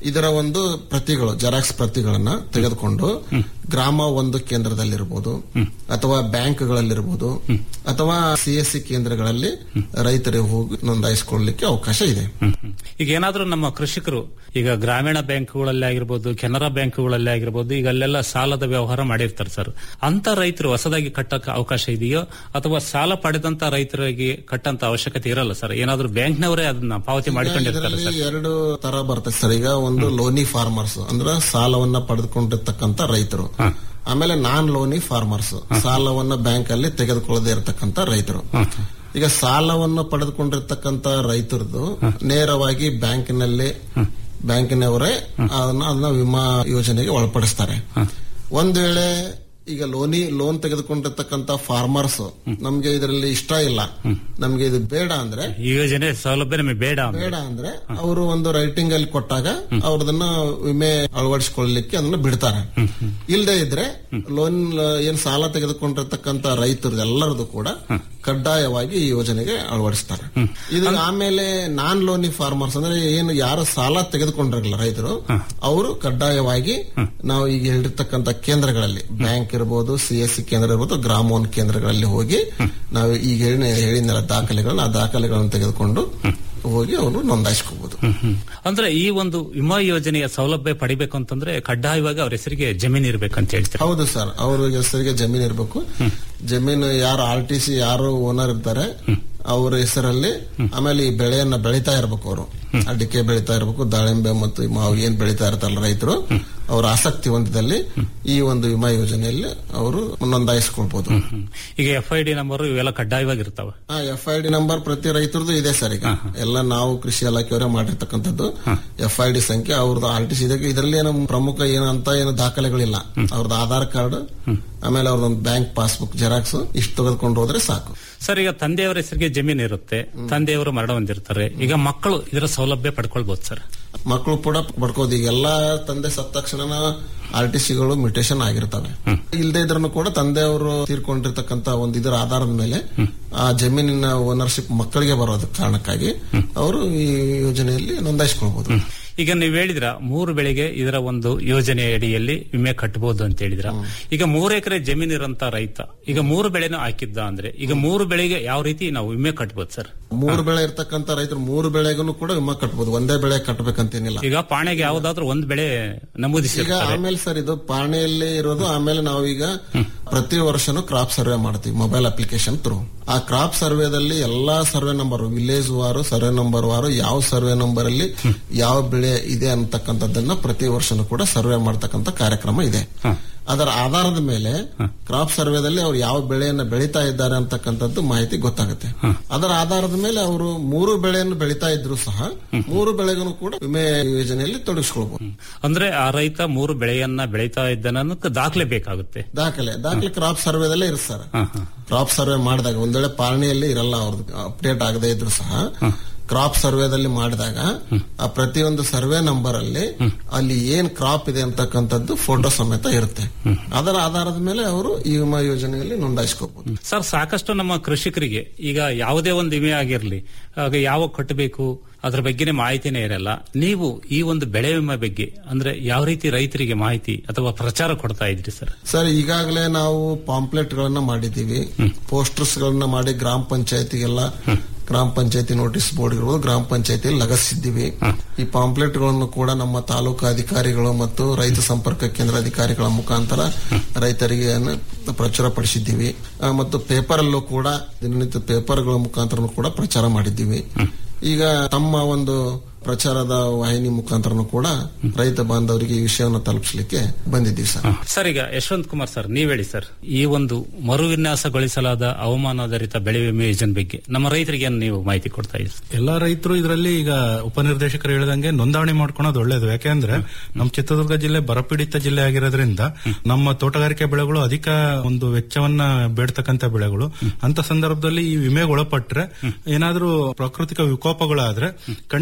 ಇದರ ಒಂದು ಪ್ರತಿಗಳು ಜೆರಾಕ್ಸ್ ಪ್ರತಿಗಳನ್ನ ತೆಗೆದುಕೊಂಡು ಗ್ರಾಮ ಒಂದು ಕೇಂದ್ರದಲ್ಲಿರ್ಬೋದು ಅಥವಾ ಬ್ಯಾಂಕ್ಗಳಲ್ಲಿರ್ಬೋದು ಅಥವಾ ಸಿಎಸ್ಸಿ ಕೇಂದ್ರಗಳಲ್ಲಿ ರೈತರಿಗೆ ಹೋಗಿ ನೋಂದಾಯಿಸಿಕೊಳ್ಳಲಿಕ್ಕೆ ಅವಕಾಶ ಇದೆ ಈಗ ಏನಾದ್ರೂ ನಮ್ಮ ಕೃಷಿಕರು ಈಗ ಗ್ರಾಮೀಣ ಬ್ಯಾಂಕ್ಗಳಲ್ಲಿ ಆಗಿರ್ಬೋದು ಕೆನರಾ ಬ್ಯಾಂಕ್ಗಳಲ್ಲಿ ಆಗಿರ್ಬೋದು ಈಗ ಅಲ್ಲೆಲ್ಲ ಸಾಲದ ವ್ಯವಹಾರ ಮಾಡಿರ್ತಾರೆ ಸರ್ ಅಂತ ರೈತರು ಹೊಸದಾಗಿ ಕಟ್ಟಕ್ಕೆ ಅವಕಾಶ ಇದೆಯೋ ಅಥವಾ ಸಾಲ ಪಡೆದಂತ ರೈತರಿಗೆ ಕಟ್ಟಂತ ಅವಶ್ಯಕತೆ ಇರಲ್ಲ ಸರ್ ಏನಾದ್ರೂ ಬ್ಯಾಂಕ್ನವರೇ ಅದನ್ನ ಪಾವತಿ ಮಾಡಿಕೊಂಡಿರ್ತಾರೆ ಇದರಲ್ಲಿ ಸರ್ ಎರಡು ತರ ಬರ್ತದೆ ಸರ್ ಈಗ ಒಂದು ಲೋನಿ ಫಾರ್ಮರ್ಸ್ ಅಂದ್ರೆ ಸಾಲವನ್ನ ಪಡೆದುಕೊಂಡಿರ್ತಕ್ಕಂಥ ರೈತರು ಆಮೇಲೆ ನಾನ್ ಲೋನಿ ಫಾರ್ಮರ್ಸ್ ಸಾಲವನ್ನ ಬ್ಯಾಂಕ್ ಅಲ್ಲಿ ತೆಗೆದುಕೊಳ್ಳದೆ ಇರತಕ್ಕಂತ ರೈತರು ಈಗ ಸಾಲವನ್ನು ಪಡೆದುಕೊಂಡಿರ್ತಕ್ಕಂತ ರೈತರದು ನೇರವಾಗಿ ಬ್ಯಾಂಕಿನಲ್ಲಿ ಬ್ಯಾಂಕಿನವರೇ ಅದನ್ನ ಅದನ್ನ ವಿಮಾ ಯೋಜನೆಗೆ ಒಳಪಡಿಸ್ತಾರೆ ಒಂದ್ ವೇಳೆ ಈಗ ಲೋನಿ ಲೋನ್ ತೆಗೆದುಕೊಂಡಿರ್ತಕ್ಕಂತ ಫಾರ್ಮರ್ಸ್ ನಮ್ಗೆ ಇದರಲ್ಲಿ ಇಷ್ಟ ಇಲ್ಲ ನಮ್ಗೆ ಇದು ಬೇಡ ಅಂದ್ರೆ ಈ ಯೋಜನೆ ಸೌಲಭ್ಯ ನಮಗೆ ಬೇಡ ಅಂದ್ರೆ. ಬೇಡ ಅಂದ್ರೆ ಅವರು ಒಂದು ರೈಟಿಂಗ್ ಅಲ್ಲಿ ಕೊಟ್ಟಾಗ ಅವ್ರದನ್ನ ವಿಮೆ ಅಳವಡಿಸಿಕೊಳ್ಳಲಿಕ್ಕೆ ಅದನ್ನ ಬಿಡ್ತಾರೆ ಇಲ್ಲದೆ ಇದ್ರೆ ಲೋನ್ ಏನ್ ಸಾಲ ತೆಗೆದುಕೊಂಡಿರ್ತಕ್ಕಂತ ರೈತರು ಎಲ್ಲರದು ಕೂಡ ಕಡ್ಡಾಯವಾಗಿ ಈ ಯೋಜನೆಗೆ ಅಳವಡಿಸ್ತಾರೆ ಇದು ಆಮೇಲೆ ನಾನ್ ಲೋನಿ ಫಾರ್ಮರ್ಸ್ ಅಂದ್ರೆ ಏನು ಯಾರು ಸಾಲ ತೆಗೆದುಕೊಂಡಿರಲ್ಲ ರೈತರು ಅವರು ಕಡ್ಡಾಯವಾಗಿ ನಾವು ಈಗ ಹೇಳಿರ್ತಕ್ಕಂತ ಕೇಂದ್ರಗಳಲ್ಲಿ ಬ್ಯಾಂಕ್ ಇರ್ಬೋದು ಸಿ ಎಸ್ ಸಿ ಕೇಂದ್ರ ಇರ್ಬೋದು ಗ್ರಾಮೋನ್ ಕೇಂದ್ರಗಳಲ್ಲಿ ಹೋಗಿ ನಾವು ಈಗ ಹೇಳಿ ಹೇಳಿದ್ನಲ್ಲ ದಾಖಲೆಗಳನ್ನ ಆ ದಾಖಲೆಗಳನ್ನು ತೆಗೆದುಕೊಂಡು ಹೋಗಿ ಅವರು ನೋಂದಾಯಿಸ್ಕೋಬಹುದು ಹ್ಮ್. ಅಂದ್ರೆ ಈ ಒಂದು ವಿಮಾ ಯೋಜನೆಯ ಸೌಲಭ್ಯ ಪಡಿಬೇಕು ಅಂತಂದ್ರೆ ಕಡ್ಡಾಯವಾಗಿ ಅವ್ರ ಹೆಸರಿಗೆ ಜಮೀನು ಇರ್ಬೇಕಂತ ಹೇಳ್ತಾರೆ ಹೌದು ಸರ್ ಅವ್ರ ಹೆಸರಿಗೆ ಜಮೀನು ಇರಬೇಕು ಜಮೀನು ಯಾರು ಆರ್ ಟಿ ಸಿ ಯಾರು ಓನರ್ ಇರ್ತಾರೆ ಅವ್ರ ಹೆಸರಲ್ಲಿ ಆಮೇಲೆ ಈ ಬೆಳೆಯನ್ನ ಬೆಳಿತಾ ಇರ್ಬೇಕು ಅವರು ಅಡಿಕೆ ಬೆಳಿತಾ ಇರ್ಬೇಕು ದಾಳಿಂಬೆ ಮತ್ತು ಈ ಮಾವು ಏನ್ ಬೆಳಿತಾ ಇರ್ತಾರಲ್ಲ ರೈತರು ಅವರ ಆಸಕ್ತಿ ಹೊಂದಿದಲ್ಲಿ ಈ ಒಂದು ವಿಮಾ ಯೋಜನೆಯಲ್ಲಿ ಅವರು ನೋಂದಾಯಿಸ್ಕೊಳ್ಬಹುದು ಈಗ ಎಫ್ ಐ ಡಿ ನಂಬರ್ ಇವೆಲ್ಲ ಕಡ್ಡಾಯವಾಗಿರ್ತಾವ ಎಫ್ ಐ ಡಿ ನಂಬರ್ ಪ್ರತಿ ರೈತರದ್ದು ಇದೆ ಸರ್ ಈಗ ಎಲ್ಲ ನಾವು ಕೃಷಿ ಇಲಾಖೆಯವರೇ ಮಾಡಿರ್ತಕ್ಕಂಥದ್ದು ಎಫ್ ಐ ಡಿ ಸಂಖ್ಯೆ ಅವ್ರದ್ದು ಆರ್ ಟಿ ಸಿ ಇದರಲ್ಲಿ ಏನು ಪ್ರಮುಖ ಏನು ಅಂತ ಏನು ದಾಖಲೆಗಳಿಲ್ಲ ಅವ್ರದ್ದು ಆಧಾರ್ ಕಾರ್ಡ್ ಆಮೇಲೆ ಅವ್ರದ್ದೊಂದು ಬ್ಯಾಂಕ್ ಪಾಸ್ಬುಕ್ ಜೆರಾಕ್ಸ್ ಇಷ್ಟು ತೆಗೆದುಕೊಂಡು ಹೋದ್ರೆ ಸಾಕು ಸರ್ ಈಗ ತಂದೆಯವರ ಹೆಸರಿಗೆ ಜಮೀನು ಇರುತ್ತೆ ತಂದೆಯವರು ಮರಣ ಹೊಂದಿರ್ತಾರೆ ಈಗ ಮಕ್ಕಳು ಇದರ ಸೌಲಭ್ಯ ಪಡ್ಕೊಳ್ಬಹುದು ಸರ್ ಮಕ್ಕಳು ಕೂಡ ಪಡ್ಕೋದು ಈಗ ಎಲ್ಲಾ ತಂದೆ ಸತ್ತ ತಕ್ಷಣ ಆರ್ ಟಿ ಸಿಗಳು ಮ್ಯೂಟೇಶನ್ ಆಗಿರ್ತವೆ ಇಲ್ಲದೆ ಇದ್ರೂ ಕೂಡ ತಂದೆಯವರು ತೀರ್ಕೊಂಡಿರ್ತಕ್ಕಂತ ಒಂದು ಇದರ ಆಧಾರದ ಮೇಲೆ ಆ ಜಮೀನಿನ ಓನರ್ಶಿಪ್ ಮಕ್ಕಳಿಗೆ ಬರೋದ ಕಾರಣಕ್ಕಾಗಿ ಅವರು ಈ ಯೋಜನೆಯಲ್ಲಿ ನೋಂದಾಯಿಸಿಕೊಳ್ಬಹುದು ಈಗ ನೀವು ಹೇಳಿದ್ರ ಮೂರು ಬೆಳೆಗೆ ಇದರ ಒಂದು ಯೋಜನೆ ಅಡಿಯಲ್ಲಿ ವಿಮೆ ಕಟ್ಟಬಹುದು ಅಂತ ಹೇಳಿದ್ರ ಈಗ ಮೂರು ಎಕರೆ ಜಮೀನು ಇರಂತ ರೈತ ಈಗ ಮೂರು ಬೆಳೆನೂ ಹಾಕಿದ್ದ ಅಂದ್ರೆ ಈಗ ಮೂರು ಬೆಳೆಗೆ ಯಾವ ರೀತಿ ನಾವು ವಿಮೆ ಕಟ್ಟಬಹುದು ಸರ್ ಮೂರು ಬೆಳೆ ಇರ್ತಕ್ಕಂತ ರೈತರು ಮೂರು ಬೆಳೆಗೂ ಕೂಡ ವಿಮಾ ಕಟ್ಬೋದು ಒಂದೇ ಬೆಳೆ ಕಟ್ಟಬೇಕಂತೇನಿಲ್ಲ ಈಗ ಪಾಣೆಗೆ ಯಾವ್ದಾದ್ರು ಒಂದ್ ಬೆಳೆ ಈಗ ನಮೂದಿಸಿರ್ತಾರೆ ಆಮೇಲೆ ಸರ್ ಇದು ಪಾಣಿಯಲ್ಲಿ ಇರೋದು ಆಮೇಲೆ ನಾವೀಗ ಪ್ರತಿ ವರ್ಷನೂ ಕ್ರಾಪ್ ಸರ್ವೆ ಮಾಡ್ತೀವಿ ಮೊಬೈಲ್ ಅಪ್ಲಿಕೇಶನ್ ಥ್ರೂ ಆ ಕ್ರಾಪ್ ಸರ್ವೆದಲ್ಲಿ ಎಲ್ಲಾ ಸರ್ವೆ ನಂಬರ್ ವಿಲೇಜ್ ವಾರು ಸರ್ವೆ ನಂಬರ್ ವಾರು ಯಾವ ಸರ್ವೆ ನಂಬರ್ ಅಲ್ಲಿ ಯಾವ ಬೆಳೆ ಇದೆ ಅಂತಕ್ಕಂಥದ್ದನ್ನ ಪ್ರತಿ ವರ್ಷನೂ ಕೂಡ ಸರ್ವೆ ಮಾಡ್ತಕ್ಕಂಥ ಕಾರ್ಯಕ್ರಮ ಇದೆ ಅದರ ಆಧಾರದ ಮೇಲೆ ಕ್ರಾಪ್ ಸರ್ವೆದಲ್ಲಿ ಅವ್ರು ಯಾವ ಬೆಳೆಯನ್ನ ಬೆಳೀತಾ ಇದ್ದಾರೆ ಅಂತಕ್ಕಂಥದ್ದು ಮಾಹಿತಿ ಗೊತ್ತಾಗುತ್ತೆ ಅದರ ಆಧಾರದ ಮೇಲೆ ಅವರು ಮೂರು ಬೆಳೆಯನ್ನು ಬೆಳೀತಾ ಇದ್ರು ಸಹ ಮೂರು ಬೆಳೆಗೂ ಕೂಡ ವಿಮೆ ಯೋಜನೆಯಲ್ಲಿ ತೊಡಗಿಸ್ಕೊಳ್ಬಹುದು ಅಂದ್ರೆ ಆ ರೈತ ಮೂರು ಬೆಳೆಯನ್ನ ಬೆಳೀತಾ ಇದ್ದಾನನ್ನೋದಕ್ಕೆ ದಾಖಲೆ ಬೇಕಾಗುತ್ತೆ ದಾಖಲೆ ದಾಖಲೆ ಕ್ರಾಪ್ ಸರ್ವೆದಲ್ಲೇ ಇರ್ತಾರೆ ಕ್ರಾಪ್ ಸರ್ವೆ ಮಾಡಿದಾಗ ಒಂದ್ ವೇಳೆ ಪಾಲನೆಯಲ್ಲಿ ಇರಲ್ಲ ಅವ್ರದ್ದು ಅಪ್ಡೇಟ್ ಆಗದೆ ಇದ್ರು ಸಹ ಕ್ರಾಪ್ ಸರ್ವೆದಲ್ಲಿ ಮಾಡಿದಾಗ ಆ ಪ್ರತಿಯೊಂದು ಸರ್ವೆ ನಂಬರ್ ಅಲ್ಲಿ ಅಲ್ಲಿ ಏನ್ ಕ್ರಾಪ್ ಇದೆ ಅಂತಕ್ಕಂಥದ್ದು ಫೋಟೋ ಸಮೇತ ಇರುತ್ತೆ ಅದರ ಆಧಾರದ ಮೇಲೆ ಅವರು ಈ ವಿಮಾ ಯೋಜನೆಯಲ್ಲಿ ನೋಂದಾಯಿಸ್ಕೋಬಹುದು ಸರ್ ಸಾಕಷ್ಟು ನಮ್ಮ ಕೃಷಿಕರಿಗೆ ಈಗ ಯಾವುದೇ ಒಂದು ವಿಮೆ ಆಗಿರ್ಲಿ ಆಗ ಯಾವ ಕಟ್ಟಬೇಕು ಅದ್ರ ಬಗ್ಗೆನೇ ಮಾಹಿತಿನೇ ಇರಲ್ಲ ನೀವು ಈ ಒಂದು ಬೆಳೆ ವಿಮೆ ಬಗ್ಗೆ ಅಂದ್ರೆ ಯಾವ ರೀತಿ ರೈತರಿಗೆ ಮಾಹಿತಿ ಅಥವಾ ಪ್ರಚಾರ ಕೊಡ್ತಾ ಇದ್ರಿ ಸರ್ ಸರ್ ಈಗಾಗಲೇ ನಾವು ಪಾಂಪ್ಲೆಟ್ ಗಳನ್ನ ಮಾಡಿದ್ದೀವಿ ಪೋಸ್ಟರ್ಸ್ ಗಳನ್ನ ಮಾಡಿ ಗ್ರಾಮ ಪಂಚಾಯತಿಗೆಲ್ಲ ಗ್ರಾಮ ಪಂಚಾಯತಿ ನೋಟಿಸ್ ಬೋರ್ಡ್ ಇರ್ಬೋದು ಗ್ರಾಮ ಪಂಚಾಯತಿಯಲ್ಲಿ ಲಗಸಿದ್ದೀವಿ ಈ ಪಾಂಪ್ಲೆಟ್ ಗಳನ್ನು ಕೂಡ ನಮ್ಮ ತಾಲೂಕು ಅಧಿಕಾರಿಗಳು ಮತ್ತು ರೈತ ಸಂಪರ್ಕ ಕೇಂದ್ರ ಅಧಿಕಾರಿಗಳ ಮುಖಾಂತರ ರೈತರಿಗೆ ಅನ್ನ ಪ್ರಚಾರ ಪಡಿಸಿದ್ದೀವಿ ಆ, ಮತ್ತು ಪೇಪರ್ ಅಲ್ಲೂ ಕೂಡ ದಿನನಿತ್ಯ ಪೇಪರ್ಗಳ ಮುಖಾಂತರ ಕೂಡ ಪ್ರಚಾರ ಮಾಡಿದ್ದೀವಿ ಈಗ ತಮ್ಮ ಒಂದು ಪ್ರಚಾರದ ವಾಹಿನಿ ಮುಖಾಂತರನು ಕೂಡ ರೈತ ಬಾಂಧವರಿಗೆ ಈ ವಿಷಯವನ್ನು ತಲುಪಿಸಲಿಕ್ಕೆ ಬಂದಿದ್ದೀವಿ ಸರ್ ಸರ್ ಈಗ ಯಶವಂತ್ ಕುಮಾರ್ ಸರ್ ನೀವ್ ಹೇಳಿ ಸರ್ ಈ ಒಂದು ಮರುವಿನ್ಯಾಸಗೊಳಿಸಲಾದ ಹವಾಮಾನಾಧಾರಿತ ಬೆಳೆ ವಿಮೆ ಯೋಜನೆ ಬಗ್ಗೆ ನಮ್ಮ ರೈತರಿಗೆ ಏನ್ ನೀವು ಮಾಹಿತಿ ಕೊಡ್ತಾ ಇದ್ದೀರಿ ಎಲ್ಲಾ ರೈತರು ಇದರಲ್ಲಿ ಈಗ ಉಪನಿರ್ದೇಶಕರು ಹೇಳಿದಂಗೆ ನೋಂದಣಿ ಮಾಡ್ಕೊಳೋದು ಒಳ್ಳೇದು ಯಾಕೆಂದ್ರೆ ನಮ್ಮ ಚಿತ್ರದುರ್ಗ ಜಿಲ್ಲೆ ಬರಪೀಡಿತ ಜಿಲ್ಲೆ ಆಗಿರೋದ್ರಿಂದ ನಮ್ಮ ತೋಟಗಾರಿಕೆ ಬೆಳೆಗಳು ಅಧಿಕ ಒಂದು ವೆಚ್ಚವನ್ನ ಬೇಡ್ತಕ್ಕಂತ ಬೆಳೆಗಳು ಅಂತ ಸಂದರ್ಭದಲ್ಲಿ ಈ ವಿಮೆಗೆ ಒಳಪಟ್ರೆ ಏನಾದ್ರೂ ಪ್ರಾಕೃತಿಕ ವಿಕೋಪಗಳಾದ್ರೆ ಖಂಡಿತ ಅವರಿಗೆ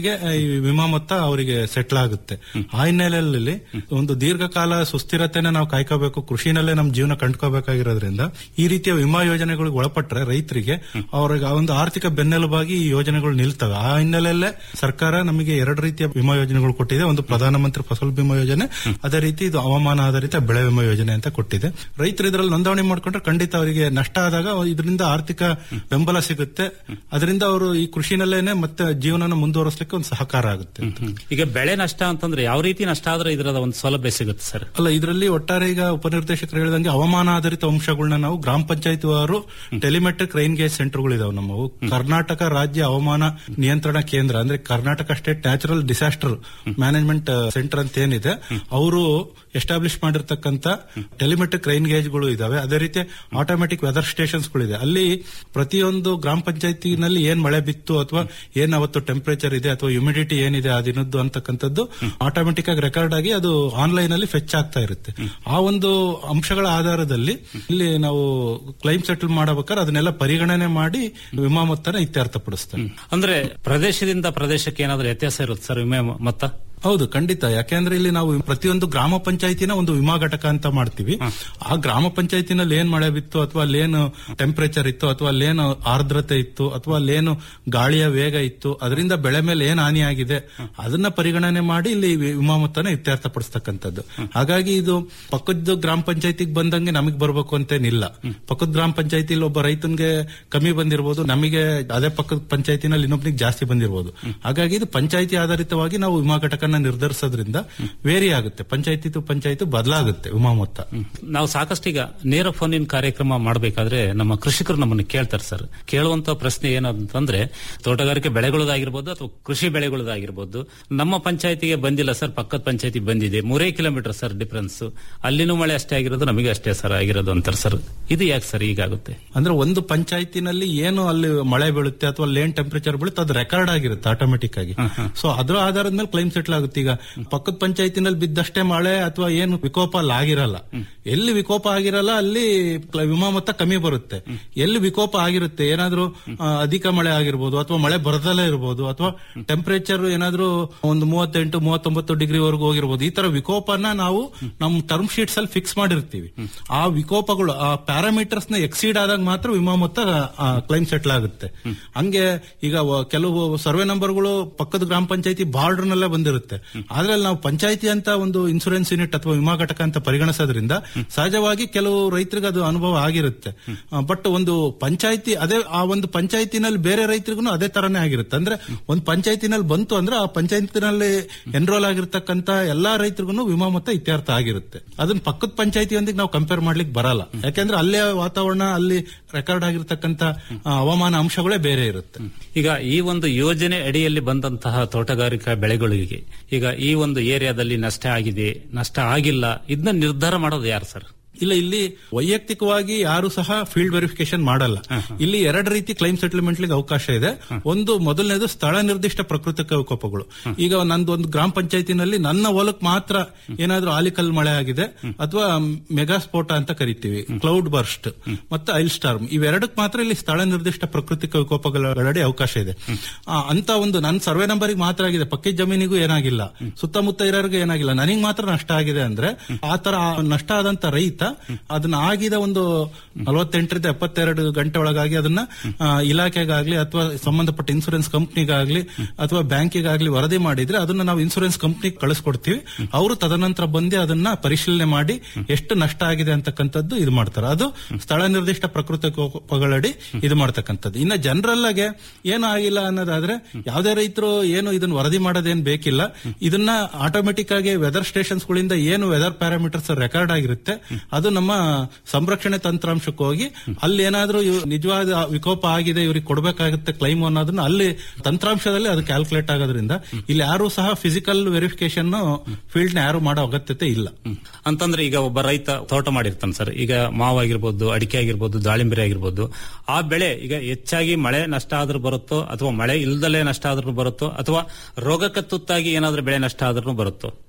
ತಿಂಗಳಿಗೆ ಈ ವಿಮಾ ಮೊತ್ತ ಅವರಿಗೆ ಸೆಟ್ಲ್ ಆಗುತ್ತೆ ಆ ಹಿನ್ನೆಲೆಯಲ್ಲಿ ಒಂದು ದೀರ್ಘಕಾಲ ಸುಸ್ಥಿರತೆನ ನಾವು ಕಾಯ್ಕೋಬೇಕು ಕೃಷಿನಲ್ಲೇ ನಮ್ಮ ಜೀವನ ಕಂಡ್ಕೋಬೇಕಾಗಿರೋದ್ರಿಂದ ಈ ರೀತಿಯ ವಿಮಾ ಯೋಜನೆಗಳಿಗೆ ಒಳಪಟ್ರೆ ರೈತರಿಗೆ ಅವ್ರಿಗೆ ಆ ಒಂದು ಆರ್ಥಿಕ ಬೆನ್ನೆಲುಬಾಗಿ ಈ ಯೋಜನೆಗಳು ನಿಲ್ತವೆ ಆ ಹಿನ್ನೆಲೆಯಲ್ಲೇ ಸರ್ಕಾರ ನಮಗೆ ಎರಡು ರೀತಿಯ ವಿಮಾ ಯೋಜನೆಗಳು ಕೊಟ್ಟಿದೆ ಒಂದು ಪ್ರಧಾನಮಂತ್ರಿ ಫಸಲ್ ಬಿಮಾ ಯೋಜನೆ ಅದೇ ರೀತಿ ಇದು ಹವಾಮಾನ ಆಧಾರಿತ ಬೆಳೆ ವಿಮಾ ಯೋಜನೆ ಅಂತ ಕೊಟ್ಟಿದೆ ರೈತರು ಇದರಲ್ಲಿ ನೋಂದಣಿ ಮಾಡ್ಕೊಂಡ್ರೆ ಖಂಡಿತ ಅವರಿಗೆ ನಷ್ಟ ಆದಾಗ ಇದರಿಂದ ಆರ್ಥಿಕ ಬೆಂಬಲ ಸಿಗುತ್ತೆ ಅದರಿಂದ ಅವರು ಈ ಕೃಷಿನಲ್ಲೇನೆ ಮತ್ತೆ ಜೀವನನ ಮುಂದುವರಿಸಲಿಕ್ಕೆ ಒಂದು ಸಹಕಾರ ಆಗುತ್ತೆ ಅಂತ. ಈಗ ಬೆಳೆ ನಷ್ಟ ಅಂತಂದ್ರೆ ಯಾವ ರೀತಿ ನಷ್ಟ ಆದ್ರೆ ಇದರದ ಒಂದು ಸೌಲಭ್ಯ ಸಿಗುತ್ತೆ ಸರ್ ಅಲ್ಲ ಇದರಲ್ಲಿ ಒಟ್ಟಾರೆ ಈಗ ಉಪನಿರ್ದೇಶಕರು ಹೇಳಿದಂಗೆ ಹವಾಮಾನ ಆಧಾರಿತ ಅಂಶಗಳನ್ನ ನಾವು ಗ್ರಾಮ ಪಂಚಾಯತ್ ವಾರು ಟೆಲಿಮೆಟ್ರಿಕ್ ರೈನ್ ಗೇಜ್ ಸೆಂಟರ್ಗಳು ಇದಾವೆ ನಮ್ಮವು ಕರ್ನಾಟಕ ರಾಜ್ಯ ಹವಾಮಾನ ನಿಯಂತ್ರಣ ಕೇಂದ್ರ ಅಂದ್ರೆ Karnataka state natural disaster management centre ಅಂತ ಏನಿದೆ ಅವರು ಎಸ್ಟಾಬ್ಲಿಷ್ ಮಾಡಿರ್ತಕ್ಕಂತ ಟೆಲಿಮೆಟ್ರಿಕ್ ರೈನ್ ಗೇಜ್ಗಳು ಇದಾವೆ ಅದೇ ರೀತಿ ಆಟೋಮೆಟಿಕ್ ವೆದರ್ ಸ್ಟೇಷನ್ಸ್ ಗಳಿದೆ ಅಲ್ಲಿ ಪ್ರತಿಯೊಂದು ಗ್ರಾಮ ಪಂಚಾಯತಿನಲ್ಲಿ ಏನ್ ಮಳೆ ಬಿತ್ತು ಅಥವಾ ಏನ್ ಅವತ್ತು ಟೆಂಪರೇಚರ್ ಇದೆ ಅಥವಾ ಹ್ಯುಮಿಡಿಟಿ ಏನಿದೆ ಆ ದಿನದ್ದು ಅಂತಕ್ಕಂಥದ್ದು ಆಟೋಮೆಟಿಕ್ ಆಗಿ ರೆಕಾರ್ಡ್ ಆಗಿ ಅದು ಆನ್ಲೈನ್ ಅಲ್ಲಿ ಫೆಚ್ ಆಗ್ತಾ ಇರುತ್ತೆ ಆ ಒಂದು ಅಂಶಗಳ ಆಧಾರದಲ್ಲಿ ಇಲ್ಲಿ ನಾವು ಕ್ಲೈಮ್ ಸೆಟಲ್ ಮಾಡಬೇಕಾದ್ರೆ ಅದನ್ನೆಲ್ಲ ಪರಿಗಣನೆ ಮಾಡಿ ವಿಮಾ ಮೊತ್ತನ ಇತ್ಯರ್ಥಪಡಿಸ್ತಾರೆ ಅಂದ್ರೆ ಪ್ರದೇಶದಿಂದ ಪ್ರದೇಶಕ್ಕೆ ಏನಾದ್ರೂ ವ್ಯತ್ಯಾಸ ಇರುತ್ತೆ ಸರ್ ವಿಮೆ ಮೊತ್ತ ಹೌದು ಖಂಡಿತ ಯಾಕೆಂದ್ರೆ ಇಲ್ಲಿ ನಾವು ಪ್ರತಿಯೊಂದು ಗ್ರಾಮ ಪಂಚಾಯತಿನ ಒಂದು ವಿಮಾ ಘಟಕ ಅಂತ ಮಾಡ್ತೀವಿ ಆ ಗ್ರಾಮ ಪಂಚಾಯತಿನಲ್ಲಿ ಏನ್ ಮಳೆ ಬಿತ್ತು ಅಥವಾ ಅಲ್ಲೇನು ಟೆಂಪರೇಚರ್ ಇತ್ತು ಅಥವಾ ಅಲ್ಲೇನು ಆರ್ದ್ರತೆ ಇತ್ತು ಅಥವಾ ಅಲ್ಲೇನು ಗಾಳಿಯ ವೇಗ ಇತ್ತು ಅದರಿಂದ ಬೆಳೆ ಮೇಲೆ ಏನ್ ಹಾನಿ ಆಗಿದೆ ಅದನ್ನ ಪರಿಗಣನೆ ಮಾಡಿ ಇಲ್ಲಿ ವಿ- ವಿಮಾ ಮೊತ್ತನ ಇತ್ಯರ್ಥಪಡಿಸ್ತಕ್ಕಂಥದ್ದು ಹಾಗಾಗಿ ಇದು ಪಕ್ಕದ ಗ್ರಾಮ ಪಂಚಾಯತಿಗೆ ಬಂದಂಗೆ ನಮಗೆ ಬರ್ಬೇಕು ಅಂತೇನಿಲ್ಲ ಪಕ್ಕದ ಗ್ರಾಮ ಪಂಚಾಯತಿಲಿ ಒಬ್ಬ ರೈತನ್ಗೆ ಕಮ್ಮಿ ಬಂದಿರಬಹುದು ನಮಗೆ ಅದೇ ಪಕ್ಕದ ಪಂಚಾಯತಿನಲ್ಲಿ ಇನ್ನೊಬ್ನಿಗೆ ಜಾಸ್ತಿ ಬಂದಿರಬಹುದು ಹಾಗಾಗಿ ಇದು ಪಂಚಾಯತಿ ಆಧಾರಿತವಾಗಿ ನಾವು ವಿಮಾ ಘಟಕನ ನಿರ್ಧರಿಸೋದ್ರಿಂದ ವೇರಿ ಆಗುತ್ತೆ ಪಂಚಾಯತಿ ಟು ಪಂಚಾಯತಿ ಬದಲಾಗುತ್ತೆ ವಿಮಾ ಮೊತ್ತ ನಾವು ಸಾಕಷ್ಟು ಈಗ ನೇರ ಫೋನ್ ಇನ್ ಕಾರ್ಯಕ್ರಮ ಮಾಡಬೇಕಾದ್ರೆ ನಮ್ಮ ಕೃಷಿಕರು ನಮ್ಮನ್ನು ಕೇಳ್ತಾರೆ ಸರ್ ಕೇಳುವಂತ ಪ್ರಶ್ನೆ ಏನಂತಂದ್ರೆ ತೋಟಗಾರಿಕೆ ಬೆಳೆಗಳದಾಗಿರ್ಬೋದು ಅಥವಾ ಕೃಷಿ ಬೆಳೆಗಳದಾಗಿರ್ಬೋದು ನಮ್ಮ ಪಂಚಾಯತಿಗೆ ಬಂದಿಲ್ಲ ಸರ್ ಪಕ್ಕದ ಪಂಚಾಯತಿ ಬಂದಿದೆ ಮೂರೇ ಕಿಲೋಮೀಟರ್ ಸರ್ ಡಿಫರೆನ್ಸ್ ಅಲ್ಲಿನೂ ಮಳೆ ಅಷ್ಟೇ ಆಗಿರೋದು ನಮಗೆ ಅಷ್ಟೇ ಸರ್ ಆಗಿರೋದು ಅಂತಾರೆ ಸರ್ ಇದು ಯಾಕೆ ಸರ್ ಹೀಗಾಗುತ್ತೆ ಅಂದ್ರೆ ಒಂದು ಪಂಚಾಯತಿನಲ್ಲಿ ಏನು ಅಲ್ಲಿ ಮಳೆ ಬೀಳುತ್ತೆ ಅಥವಾ ಅಲ್ಲಿ ಏನ್ ಟೆಂಪರೇಚರ್ ಬೀಳುತ್ತೆ ಅದು ರೆಕಾರ್ಡ್ ಆಗಿರುತ್ತೆ ಆಟೋಮೆಟಿಕ್ ಆಗಿ ಸೊ ಅದರ ಆಧಾರದ ಮೇಲೆ ಕ್ಲೈಮ್ ಸೆಟ್ಲ್ ಆಗುತ್ತೆ ಈಗ ಪಕ್ಕದ ಪಂಚಾಯತಿನಲ್ಲಿ ಬಿದ್ದಷ್ಟೇ ಮಳೆ ಅಥವಾ ಏನು ವಿಕೋಪ ಅಲ್ಲಿ ಆಗಿರಲ್ಲ ಎಲ್ಲಿ ವಿಕೋಪ ಆಗಿರಲ್ಲ ಅಲ್ಲಿ ಕ್ಲ- ವಿಮಾ ಮೊತ್ತ ಕಮ್ಮಿ ಬರುತ್ತೆ ಎಲ್ಲಿ ವಿಕೋಪ ಆಗಿರುತ್ತೆ ಏನಾದ್ರೂ ಆ, ಅಧಿಕ ಮಳೆ ಆಗಿರ್ಬೋದು ಅಥವಾ ಮಳೆ ಬರದಲ್ಲೇ ಇರಬಹುದು ಅಥವಾ ಟೆಂಪರೇಚರ್ ಏನಾದ್ರೂ ಒಂದು ಮೂವತ್ತೆಂಟು ಮೂವತ್ತೊಂಬತ್ತು ಡಿಗ್ರಿ ವರೆಗೂ ಹೋಗಿರ್ಬೋದು ಈ ತರ ವಿಕೋಪನ ನಾವು ನಮ್ಮ ಟರ್ಮ್ ಶೀಟ್ಸ್ ಅಲ್ಲಿ ಫಿಕ್ಸ್ ಮಾಡಿರ್ತೀವಿ ಆ ವಿಕೋಪಗಳು ಆ ಪ್ಯಾರಾಮೀಟರ್ಸ್ ನ ಎಕ್ಸೀಡ್ ಆದಾಗ ಮಾತ್ರ ವಿಮಾ ಮೊತ್ತ ಕ್ಲೈಮ್ ಸೆಟ್ಲ್ ಆಗುತ್ತೆ ಹಂಗೆ ಈಗ ವ- ಕೆಲವು ಸರ್ವೆ ನಂಬರ್ಗಳು ಪಕ್ಕದ ಗ್ರಾಮ ಪಂಚಾಯತಿ ಬಾರ್ಡರ್ ನಲ್ಲೇ ಬಂದಿರುತ್ತೆ ಆದ್ರೆ ಅಲ್ಲಿ ನಾವು ಪಂಚಾಯತಿ ಅಂತ ಒಂದು ಇನ್ಸೂರೆನ್ಸ್ ಯೂನಿಟ್ ಅಥವಾ ವಿಮಾ ಘಟಕ ಅಂತ ಪರಿಗಣಿಸೋದ್ರಿಂದ ಸಹಜವಾಗಿ ಕೆಲವು ರೈತರಿಗೆ ಅದು ಅನುಭವ ಆಗಿರುತ್ತೆ ಬಟ್ ಒಂದು ಪಂಚಾಯತಿ ಅದೇ ಆ ಒಂದು ಪಂಚಾಯತಿನಲ್ಲಿ ಬೇರೆ ರೈತರಿಗೂ ಅದೇ ತರನೇ ಆಗಿರುತ್ತೆ ಅಂದ್ರೆ ಒಂದು ಪಂಚಾಯತಿನಲ್ಲಿ ಬಂತು ಅಂದ್ರೆ ಆ ಪಂಚಾಯತಿನಲ್ಲಿ ಎನ್ರೋಲ್ ಆಗಿರ್ತಕ್ಕಂತ ಎಲ್ಲಾ ರೈತರಿಗೂ ವಿಮಾ ಮೊತ್ತ ಇತ್ಯರ್ಥ ಆಗಿರುತ್ತೆ ಅದನ್ನ ಪಕ್ಕದ ಪಂಚಾಯತಿಯೊಂದಿಗೆ ನಾವು ಕಂಪೇರ್ ಮಾಡ್ಲಿಕ್ಕೆ ಬರಲ್ಲ ಯಾಕಂದ್ರೆ ಅಲ್ಲೇ ವಾತಾವರಣ ಅಲ್ಲಿ ರೆಕಾರ್ಡ್ ಆಗಿರ್ತಕ್ಕಂತ ಆ, ಹವಾಮಾನ ಅಂಶಗಳೇ ಬೇರೆ ಇರುತ್ತೆ ಈಗ ಈ ಒಂದು ಯೋಜನೆ ಅಡಿಯಲ್ಲಿ ಬಂದಂತಹ ತೋಟಗಾರಿಕಾ ಬೆಳೆಗಳಿಗೆ ಈಗ ಈ ಒಂದು ಏರಿಯಾದಲ್ಲಿ ನಷ್ಟ ಆಗಿದೆ ನಷ್ಟ ಆಗಿಲ್ಲ ಇದನ್ನ ನಿರ್ಧಾರ ಮಾಡೋದು ಯಾರು ಸರ್ ಇಲ್ಲ ಇಲ್ಲಿ ವೈಯಕ್ತಿಕವಾಗಿ ಯಾರು ಸಹ ಫೀಲ್ಡ್ ವೆರಿಫಿಕೇಶನ್ ಮಾಡಲ್ಲ ಇಲ್ಲಿ ಎರಡು ರೀತಿ ಕ್ಲೈಮ್ ಸೆಟಲ್ಮೆಂಟ್ ಅವಕಾಶ ಇದೆ ಒಂದು ಮೊದಲನೇದು ಸ್ಥಳ ನಿರ್ದಿಷ್ಟ ಪ್ರಾಕೃತಿಕ ವಿಕೋಪಗಳು ಈಗ ನಂದು ಒಂದು ಗ್ರಾಮ ಪಂಚಾಯತಿನಲ್ಲಿ ನನ್ನ ಹೊಲಕ್ ಮಾತ್ರ ಏನಾದ್ರೂ ಆಲಿಕಲ್ ಮಳೆ ಆಗಿದೆ ಅಥವಾ ಮೆಗಾ ಸ್ಫೋಟ ಅಂತ ಕರಿತೀವಿ ಕ್ಲೌಡ್ ಬರ್ಸ್ಟ್ ಮತ್ತೆ ಐಲ್ ಸ್ಟಾರ್ಮ್ ಇವೆರಡಕ್ಕೆ ಮಾತ್ರ ಇಲ್ಲಿ ಸ್ಥಳ ನಿರ್ದಿಷ್ಟ ಪ್ರಾಕೃತಿಕ ವಿಕೋಪಗಳಡಿ ಅವಕಾಶ ಇದೆ ಆ, ಅಂತ ಒಂದು ನನ್ನ ಸರ್ವೆ ನಂಬರಿಗೆ ಮಾತ್ರ ಆಗಿದೆ ಪಕ್ಕದ ಜಮೀನಿಗೂ ಏನಾಗಿಲ್ಲ ಸುತ್ತಮುತ್ತ ಇರೋರಿಗೆ ಏನಾಗಿಲ್ಲ ನನಗೆ ಮಾತ್ರ ನಷ್ಟ ಆಗಿದೆ ಅಂದ್ರೆ ಆ ತರ ಆ ನಷ್ಟ ಆದಂತ ರೈತ ಅದನ್ನ ಆಗಿದ ಒಂದು ನಲವತ್ತೆಂಟರಿಂದ ಎಪ್ಪತ್ತೆರಡು ಗಂಟೆ ಒಳಗಾಗಿ ಅದನ್ನ ಆ, ಇಲಾಖೆಗಾಗ್ಲಿ ಅಥವಾ ಸಂಬಂಧಪಟ್ಟ ಇನ್ಸೂರೆನ್ಸ್ ಕಂಪ್ನಿಗಾಗ್ಲಿ ಅಥವಾ ಬ್ಯಾಂಕಿಗಾಗ್ಲಿ ವರದಿ ಮಾಡಿದ್ರೆ ಅದನ್ನ ನಾವು ಇನ್ಸೂರೆನ್ಸ್ ಕಂಪ್ನಿಗೆ ಕಳಿಸ್ಕೊಡ್ತೀವಿ ಅವರು ತದನಂತರ ಬಂದು ಅದನ್ನ ಪರಿಶೀಲನೆ ಮಾಡಿ ಎಷ್ಟು ನಷ್ಟ ಆಗಿದೆ ಅಂತಕ್ಕಂಥದ್ದು ಇದು ಮಾಡ್ತಾರೆ ಅದು ಸ್ಥಳ ನಿರ್ದಿಷ್ಟ ಪ್ರಕೃತಿ ಕೋಪಗಳಡಿ ಇದು ಮಾಡ್ತಕ್ಕಂಥದ್ದು ಇನ್ನ ಜನರಲ್ ಆಗಿ ಏನು ಆಗಿಲ್ಲ ಅನ್ನೋದಾದ್ರೆ ಯಾವುದೇ ರೈತರು ಏನು ಇದನ್ನ ವರದಿ ಮಾಡೋದೇನ್ ಬೇಕಿಲ್ಲ ಇದನ್ನ ಆಟೋಮೆಟಿಕ್ ಆಗಿ ವೆದರ್ ಸ್ಟೇಷನ್ಸ್ ಗಳಿಂದ ಏನು ವೆದರ್ ಪ್ಯಾರಾಮೀಟರ್ಸ್ ರೆಕಾರ್ಡ್ ಆಗಿರುತ್ತೆ ಅದು ನಮ್ಮ ಸಂರಕ್ಷಣೆ ತಂತ್ರಾಂಶಕ್ಕೆ ಹೋಗಿ ಅಲ್ಲಿ ಏನಾದ್ರೂ ಇವ್- ನಿಜವಾದ ವಿಕೋಪ ಆಗಿದೆ ಇವ್ರಿಗೆ ಕೊಡಬೇಕಾಗುತ್ತೆ ಕ್ಲೈಮ್ ಅನ್ನೋದನ್ನ ಅಲ್ಲಿ ತಂತ್ರಾಂಶದಲ್ಲಿ ಅದು ಕ್ಯಾಲ್ಕುಲೇಟ್ ಆಗೋದ್ರಿಂದ ಇಲ್ಲಿ ಯಾರು ಸಹ ಫಿಸಿಕಲ್ ವೆರಿಫಿಕೇಶನ್ ಫೀಲ್ಡ್ ನ ಯಾರು ಮಾಡೋ ಅಗತ್ಯತೆ ಇಲ್ಲ ಅಂತಂದ್ರೆ ಈಗ ಒಬ್ಬ ರೈತ ತೋಟ ಮಾಡಿರ್ತಾನೆ ಸರ್ ಈಗ ಮಾವು ಆಗಿರ್ಬೋದು ಅಡಿಕೆ ಆಗಿರ್ಬೋದು ದಾಳಿಂಬೆ ಆಗಿರ್ಬೋದು ಆ ಬೆಳೆ ಈಗ ಹೆಚ್ಚಾಗಿ ಮಳೆ ನಷ್ಟ ಆದ್ರೂ ಬರುತ್ತೋ ಅಥವಾ ಮಳೆ ಇಲ್ದಲೇ ನಷ್ಟ ಆದ್ರೂ ಬರುತ್ತೋ ಅಥವಾ ರೋಗಕ್ಕೆ ತುತ್ತಾಗಿ ಏನಾದ್ರೂ ಬೆಳೆ ನಷ್ಟ ಆದ್ರೂ ಬರುತ್ತೋ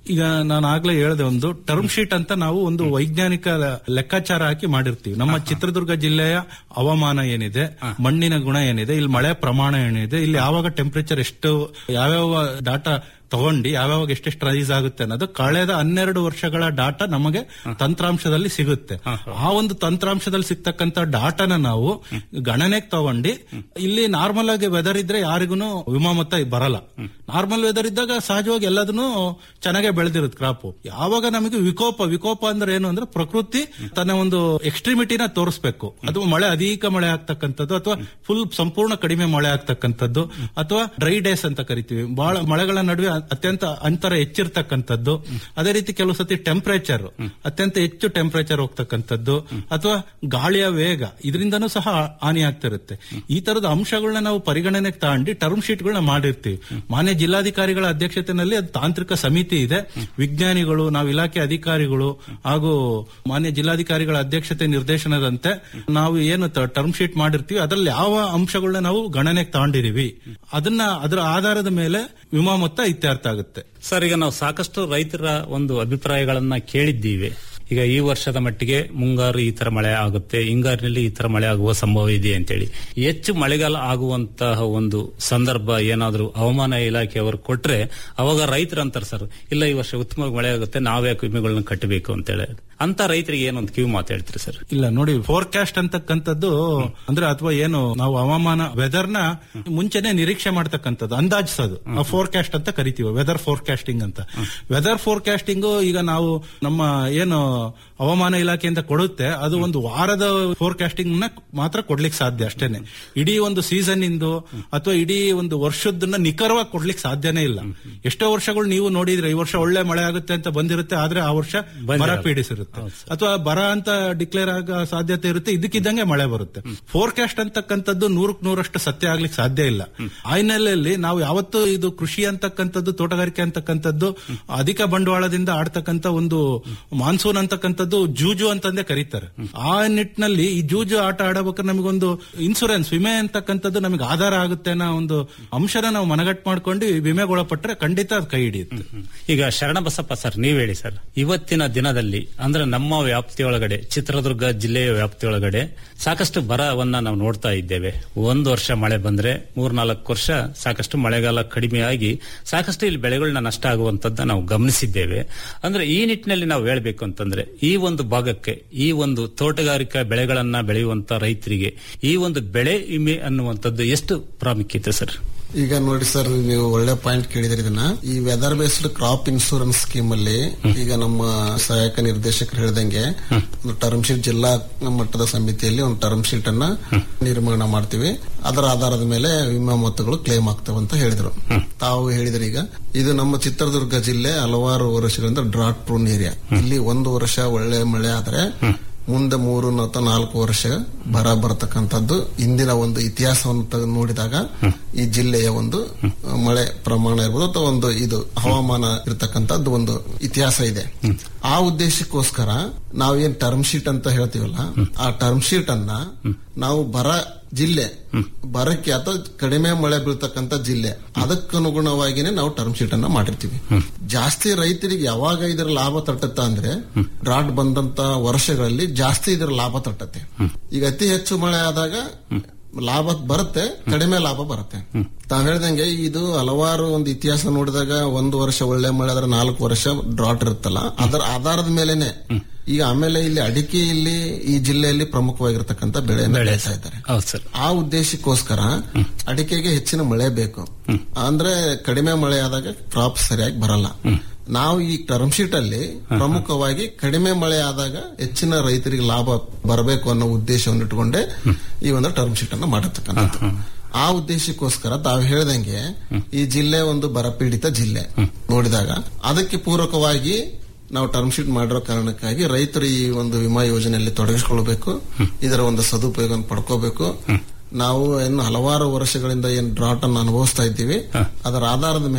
ಈಗ ನಾನು ಆಗ್ಲೇ ಹೇಳಿದೆ ಒಂದು ಟರ್ಮ್ ಶೀಟ್ ಅಂತ ನಾವು ಒಂದು ವೈಜ್ಞಾನಿಕ ಲೆಕ್ಕಾಚಾರ ಹಾಕಿ ಮಾಡಿರ್ತೀವಿ ನಮ್ಮ ಚಿತ್ರದುರ್ಗ ಜಿಲ್ಲೆಯ ಹವಾಮಾನ ಏನಿದೆ ಮಣ್ಣಿನ ಗುಣ ಏನಿದೆ ಇಲ್ಲಿ ಮಳೆ ಪ್ರಮಾಣ ಏನಿದೆ ಇಲ್ಲಿ ಯಾವಾಗ ಟೆಂಪರೇಚರ್ ಎಷ್ಟು ಯಾವ್ಯಾವ ಡಾಟಾ ತಗೊಂಡು ಯಾವ್ಯಾವಾಗ ಎಷ್ಟೆಷ್ಟು ರೈಸ್ ಆಗುತ್ತೆ ಅನ್ನೋದು ಕಳೆದ ಹನ್ನೆರಡು ವರ್ಷಗಳ ಡಾಟಾ ನಮಗೆ ತಂತ್ರಾಂಶದಲ್ಲಿ ಸಿಗುತ್ತೆ ಆ ಒಂದು ತಂತ್ರಾಂಶದಲ್ಲಿ ಸಿಗ್ತಕ್ಕಂತ ಡಾಟಾನ ನಾವು ಗಣನೆಗೆ ತಗೊಂಡು ಇಲ್ಲಿ ನಾರ್ಮಲ್ ಆಗಿ ವೆದರ್ ಇದ್ರೆ ಯಾರಿಗೂ ವಿಮಾ ಮೊತ್ತ ಬರಲ್ಲ ನಾರ್ಮಲ್ ವೆದರ್ ಇದ್ದಾಗ ಸಹಜವಾಗಿ ಎಲ್ಲದನ್ನು ಚೆನ್ನಾಗೆ ಬೆಳೆದಿರುತ್ತೆ ಕ್ರಾಪ್ ಯಾವಾಗ ನಮಗೆ ವಿಕೋಪ ವಿಕೋಪ ಅಂದ್ರೆ ಏನು ಅಂದ್ರೆ ಪ್ರಕೃತಿ ತನ್ನ ಒಂದು ಎಕ್ಸ್ಟ್ರಿಮಿಟಿನ ತೋರಿಸ್ಬೇಕು ಅದು ಮಳೆ ಅಧಿಕ ಮಳೆ ಆಗ್ತಕ್ಕಂಥದ್ದು ಅಥವಾ ಫುಲ್ ಸಂಪೂರ್ಣ ಕಡಿಮೆ ಮಳೆ ಆಗ್ತಕ್ಕಂಥದ್ದು ಅಥವಾ ಡ್ರೈ ಡೇಸ್ ಅಂತ ಕರಿತೀವಿ ಬಹಳ ಮಳೆಗಳ ನಡುವೆ ಅತ್ಯಂತ ಅಂತರ ಹೆಚ್ಚಿರ್ತಕ್ಕಂಥದ್ದು ಅದೇ ರೀತಿ ಕೆಲವು ಸತಿ ಟೆಂಪರೇಚರ್ ಅತ್ಯಂತ ಹೆಚ್ಚು ಟೆಂಪರೇಚರ್ ಹೋಗ್ತಕ್ಕಂಥದ್ದು ಅಥವಾ ಗಾಳಿಯ ವೇಗ ಇದರಿಂದನೂ ಸಹ ಹಾನಿ ಆಗ್ತಿರುತ್ತೆ ಈ ತರದ ಅಂಶಗಳನ್ನ ನಾವು ಪರಿಗಣನೆಗೆ ತಗೊಂಡು ಟರ್ಮ್ ಶೀಟ್ಗಳನ್ನ ಮಾಡಿರ್ತೀವಿ ಮಾನ್ಯ ಜಿಲ್ಲಾಧಿಕಾರಿಗಳ ಅಧ್ಯಕ್ಷತೆಯಲ್ಲಿ ಅದು ತಾಂತ್ರಿಕ ಸಮಿತಿ ಇದೆ ವಿಜ್ಞಾನಿಗಳು ನಾವು ಇಲಾಖೆ ಅಧಿಕಾರಿಗಳು ಹಾಗೂ ಮಾನ್ಯ ಜಿಲ್ಲಾಧಿಕಾರಿಗಳ ಅಧ್ಯಕ್ಷತೆ ನಿರ್ದೇಶನದಂತೆ ನಾವು ಏನು ಟರ್ಮ್ ಶೀಟ್ ಮಾಡಿರ್ತೀವಿ ಅದರಲ್ಲಿ ಯಾವ ಅಂಶಗಳನ್ನ ನಾವು ಗಣನೆಗೆ ತಗೊಂಡಿದೀವಿ ಅದನ್ನ ಅದರ ಆಧಾರದ ಮೇಲೆ ವಿಮಾ ಮೊತ್ತ ಇತ್ಯರ್ಥ ಆಗುತ್ತೆ ಸರ್ ಈಗ ನಾವು ಸಾಕಷ್ಟು ರೈತರ ಒಂದು ಅಭಿಪ್ರಾಯಗಳನ್ನ ಕೇಳಿದ್ದೀವಿ ಈಗ ಈ ವರ್ಷದ ಮಟ್ಟಿಗೆ ಮುಂಗಾರು ಈ ತರ ಮಳೆ ಆಗುತ್ತೆ ಹಿಂಗಾರಿನಲ್ಲಿ ಈ ತರ ಮಳೆ ಆಗುವ ಸಂಭವ ಇದೆ ಅಂತೇಳಿ ಹೆಚ್ಚು ಮಳೆಗಾಲ ಆಗುವಂತಹ ಒಂದು ಸಂದರ್ಭ ಏನಾದರೂ ಹವಾಮಾನ ಇಲಾಖೆಯವರು ಕೊಟ್ರೆ ಅವಾಗ ರೈತರು ಅಂತಾರೆ ಸರ್ ಇಲ್ಲ ಈ ವರ್ಷ ಉತ್ತಮವಾಗಿ ಮಳೆ ಆಗುತ್ತೆ ನಾವೇ ವಿಮೆಗಳನ್ನ ಕಟ್ಟಬೇಕು ಅಂತೇಳಿ ಅಂತ ರೈತರಿಗೆ ಏನೊಂದು ಕಿವಿ ಮಾತು ಹೇಳ್ತೀರಿ ಸರ್ ಇಲ್ಲ ನೋಡಿ ಫೋರ್ಕಾಸ್ಟ್ ಅಂತಕ್ಕಂಥದ್ದು ಅಂದ್ರೆ ಅಥವಾ ಏನು ನಾವು ಹವಾಮಾನ ವೆದರ್ ನ ಮುಂಚೆನೆ ನಿರೀಕ್ಷೆ ಮಾಡ್ತಕ್ಕಂಥದ್ದು ಅಂದಾಜಿಸೋದು ಫೋರ್ಕಾಸ್ಟ್ ಅಂತ ಕರಿತೀವಿ ವೆದರ್ ಫೋರ್ಕಾಸ್ಟಿಂಗ್ ಅಂತ ವೆದರ್ ಫೋರ್ಕಾಸ್ಟಿಂಗ್ ಈಗ ನಾವು ನಮ್ಮ ಏನು ಹವಾಮಾನ ಇಲಾಖೆಯಿಂದ ಕೊಡುತ್ತೆ ಅದು ಒಂದು ವಾರದ ಫೋರ್ಕಾಸ್ಟಿಂಗ್ ನ ಮಾತ್ರ ಕೊಡ್ಲಿಕ್ಕೆ ಸಾಧ್ಯ ಅಷ್ಟೇನೆ ಇಡೀ ಒಂದು ಸೀಸನ್ ಇಂದು ಅಥವಾ ಇಡೀ ಒಂದು ವರ್ಷದನ್ನ ನಿಖರವಾಗಿ ಕೊಡ್ಲಿಕ್ಕೆ ಸಾಧ್ಯನೇ ಇಲ್ಲ ಎಷ್ಟೋ ವರ್ಷಗಳು ನೀವು ನೋಡಿದ್ರೆ ಈ ವರ್ಷ ಒಳ್ಳೆ ಮಳೆ ಆಗುತ್ತೆ ಅಂತ ಬಂದಿರುತ್ತೆ ಆದ್ರೆ ಆ ವರ್ಷ ಬರ ಪೀಡಿಸಿರುತ್ತೆ ಅಥವಾ ಬರ ಅಂತ ಡಿಕ್ಲೇರ್ ಆಗ ಸಾಧ್ಯತೆ ಇರುತ್ತೆ ಇದಕ್ಕಿದ್ದಂಗೆ ಮಳೆ ಬರುತ್ತೆ ಫೋರ್ಕಾಸ್ಟ್ ಅಂತಕ್ಕಂಥದ್ದು ನೂರಕ್ ನೂರಷ್ಟು ಸತ್ಯ ಆಗ್ಲಿಕ್ಕೆ ಸಾಧ್ಯ ಇಲ್ಲ ಆ ಹಿನ್ನೆಲೆಯಲ್ಲಿ ನಾವು ಯಾವತ್ತೂ ಇದು ಕೃಷಿ ಅಂತಕ್ಕಂಥದ್ದು ತೋಟಗಾರಿಕೆ ಅಂತಕ್ಕಂಥದ್ದು ಅಧಿಕ ಬಂಡವಾಳದಿಂದ ಆಡ್ತಕ್ಕಂಥ ಒಂದು ಮಾನ್ಸೂನ್ ಅಂತಕ್ಕಂಥದ್ದು ಜೂಜು ಅಂತಂದೇ ಕರೀತಾರೆ ಆ ನಿಟ್ಟಿನಲ್ಲಿ ಈ ಜೂಜು ಆಟ ಆಡಬೇಕಾದ್ರೆ ನಮಗೊಂದು ಇನ್ಸೂರೆನ್ಸ್ ವಿಮೆ ಅಂತಕ್ಕಂಥದ್ದು ನಮಗೆ ಆಧಾರ ಆಗುತ್ತೆ ಅನ್ನೋ ಒಂದು ಅಂಶನ ನಾವು ಮನಗಟ್ಟು ಮಾಡ್ಕೊಂಡು ವಿಮೆಗೊಳಪಟ್ಟರೆ ಖಂಡಿತ ಅದು ಕೈ ಹಿಡಿಯುತ್ತೆ ಈಗ ಶರಣಬಸಪ್ಪ ಸರ್ ನೀವ್ ಹೇಳಿ ಸರ್ ಇವತ್ತಿನ ದಿನದಲ್ಲಿ ಅಂದ್ರೆ ನಮ್ಮ ವ್ಯಾಪ್ತಿಯೊಳಗಡೆ ಚಿತ್ರದುರ್ಗ ಜಿಲ್ಲೆಯ ವ್ಯಾಪ್ತಿಯೊಳಗಡೆ ಸಾಕಷ್ಟು ಬರವನ್ನ ನಾವು ನೋಡ್ತಾ ಇದ್ದೇವೆ ಒಂದು ವರ್ಷ ಮಳೆ ಬಂದ್ರೆ ಮೂರ್ನಾಲ್ಕು ವರ್ಷ ಸಾಕಷ್ಟು ಮಳೆಗಾಲ ಕಡಿಮೆಯಾಗಿ ಸಾಕಷ್ಟು ಇಲ್ಲಿ ಬೆಳೆಗಳನ್ನ ನಷ್ಟ ಆಗುವಂತದ್ದ ನಾವು ಗಮನಿಸಿದ್ದೇವೆ ಅಂದ್ರೆ ಈ ನಿಟ್ಟಿನಲ್ಲಿ ನಾವು ಹೇಳ್ಬೇಕು ಅಂತಂದ್ರೆ ಈ ಒಂದು ಭಾಗಕ್ಕೆ ಈ ಒಂದು ತೋಟಗಾರಿಕಾ ಬೆಳೆಗಳನ್ನ ಬೆಳೆಯುವಂತ ರೈತರಿಗೆ ಈ ಒಂದು ಬೆಳೆ ವಿಮೆ ಅನ್ನುವಂಥದ್ದು ಎಷ್ಟು ಪ್ರಾಮುಖ್ಯತೆ ಸರ್ ಈಗ ನೋಡಿ ಸರ್ ನೀವು ಒಳ್ಳೆ ಪಾಯಿಂಟ್ ಕೇಳಿದ್ರಿ ಇದನ್ನ ಈ weather based crop insurance scheme ಅಲ್ಲಿ ಈಗ ನಮ್ಮ ಸಹಾಯಕ ನಿರ್ದೇಶಕರು ಹೇಳಿದಂಗೆ ಒಂದು ಟರ್ಮ್ ಶೀಟ್ ಜಿಲ್ಲಾ ಮಟ್ಟದ ಸಮಿತಿಯಲ್ಲಿ ಒಂದು ಟರ್ಮ್ ಶೀಟ್ ಅನ್ನ ನಿರ್ಮಾಣ ಮಾಡ್ತೀವಿ ಅದರ ಆಧಾರದ ಮೇಲೆ ವಿಮಾ ಮೊತ್ತಗಳು ಕ್ಲೇಮ್ ಆಗ್ತವೆ ಅಂತ ಹೇಳಿದ್ರು ತಾವು ಹೇಳಿದ್ರಿ ಈಗ ಇದು ನಮ್ಮ ಚಿತ್ರದುರ್ಗ ಜಿಲ್ಲೆ ಹಲವಾರು ವರ್ಷಗಳಿಂದ ಡ್ರಾಟ್ ಪ್ರೂನ್ ಏರಿಯಾ ಇಲ್ಲಿ ಒಂದು ವರ್ಷ ಒಳ್ಳೆ ಮಳೆ ಆದ್ರೆ ಮುಂದೆ ಮೂರು ಅಥವಾ ನಾಲ್ಕು ವರ್ಷ ಬರ ಬರತಕ್ಕಂಥದ್ದು ಇಂದಿನ ಒಂದು ಇತಿಹಾಸವನ್ನು ತೆಗೆದು ನೋಡಿದಾಗ ಈ ಜಿಲ್ಲೆಯ ಒಂದು ಮಳೆ ಪ್ರಮಾಣ ಇರ್ಬೋದು ಅಥವಾ ಒಂದು ಇದು ಹವಾಮಾನ ಇರತಕ್ಕಂಥದ್ದು ಒಂದು ಇತಿಹಾಸ ಇದೆ ಆ ಉದ್ದೇಶಕ್ಕೋಸ್ಕರ ನಾವೇನ್ ಟರ್ಮ್ ಶೀಟ್ ಅಂತ ಹೇಳ್ತೀವಲ್ಲ ಆ ಟರ್ಮ್ ಶೀಟ್ ಅನ್ನ ನಾವು ಬರ ಜಿಲ್ಲೆ ಬರಕ್ಕೆ ಅಥವಾ ಕಡಿಮೆ ಮಳೆ ಬೀಳ್ತಕ್ಕಂತ ಜಿಲ್ಲೆ ಅದಕ್ಕನುಗುಣವಾಗಿನೇ ನಾವು ಟರ್ಮ್ ಶೀಟ್ ಅನ್ನ ಮಾಡಿರ್ತೀವಿ ಜಾಸ್ತಿ ರೈತರಿಗೆ ಯಾವಾಗ ಇದರ ಲಾಭ ತಟ್ಟತ್ತ ಅಂದ್ರೆ ಡ್ರಾಟ್ ಬಂದಂತ ವರ್ಷಗಳಲ್ಲಿ ಜಾಸ್ತಿ ಇದರ ಲಾಭ ತಟ್ಟತ್ತೆ ಈಗ ಅತಿ ಹೆಚ್ಚು ಮಳೆ ಆದಾಗ ಲಾಭ ಬರುತ್ತೆ ಕಡಿಮೆ ಲಾಭ ಬರುತ್ತೆ ತಾವ್ ಹೇಳ್ದಂಗೆ ಇದು ಹಲವಾರು ಒಂದು ಇತಿಹಾಸ ನೋಡಿದಾಗ ಒಂದು ವರ್ಷ ಒಳ್ಳೆ ಮಳೆ ಆದ್ರೆ ನಾಲ್ಕು ವರ್ಷ ಡ್ರಾಟ್ ಇರುತ್ತಲ್ಲ ಅದರ ಆಧಾರದ ಮೇಲೆನೆ ಈಗ ಆಮೇಲೆ ಇಲ್ಲಿ ಅಡಿಕೆ ಇಲ್ಲಿ ಈ ಜಿಲ್ಲೆಯಲ್ಲಿ ಪ್ರಮುಖವಾಗಿರ್ತಕ್ಕಂಥ ಬೆಳೆಯನ್ನು ಬೆಳೀತಾ ಇದ್ದಾರೆ ಹೌದು ಸರ್ ಆ ಉದ್ದೇಶಕ್ಕೋಸ್ಕರ ಅಡಿಕೆಗೆ ಹೆಚ್ಚಿನ ಮಳೆ ಬೇಕು ಅಂದ್ರೆ ಕಡಿಮೆ ಮಳೆ ಆದಾಗ ಕ್ರಾಪ್ ಸರಿಯಾಗಿ ಬರಲ್ಲ ನಾವು ಈ ಟರ್ಮ್ ಶೀಟ್ ಅಲ್ಲಿ ಪ್ರಮುಖವಾಗಿ ಕಡಿಮೆ ಮಳೆ ಆದಾಗ ಹೆಚ್ಚಿನ ರೈತರಿಗೆ ಲಾಭ ಬರಬೇಕು ಅನ್ನೋ ಉದ್ದೇಶವನ್ನು ಇಟ್ಟುಕೊಂಡೆ ಈ ಒಂದು ಟರ್ಮ್ ಶೀಟ್ ಅನ್ನು ಮಾಡಿರ್ತಕ್ಕಂಥದ್ದು ಆ ಉದ್ದೇಶಕ್ಕೋಸ್ಕರ ತಾವು ಹೇಳ್ದಂಗೆ ಈ ಜಿಲ್ಲೆ ಒಂದು ಬರಪೀಡಿತ ಜಿಲ್ಲೆ ನೋಡಿದಾಗ ಅದಕ್ಕೆ ಪೂರಕವಾಗಿ ನಾವು ಟರ್ಮ್ ಶೀಟ್ ಮಾಡಿರೋ ಕಾರಣಕ್ಕಾಗಿ ರೈತರು ಈ ಒಂದು ವಿಮಾ ಯೋಜನೆಯಲ್ಲಿ ತೊಡಗಿಸಿಕೊಳ್ಬೇಕು ಇದರ ಒಂದು ಸದುಪಯೋಗ ಪಡ್ಕೋಬೇಕು ನಾವು ಇನ್ನು ಹಲವಾರು ವರ್ಷಗಳಿಂದ ಏನ್ ಡ್ರಾಟ್ ಅನ್ನು ಅನುಭವಿಸ್ತಾ ಇದ್ದೀವಿ ಅದರ ಆಧಾರದ ಮೇಲೆ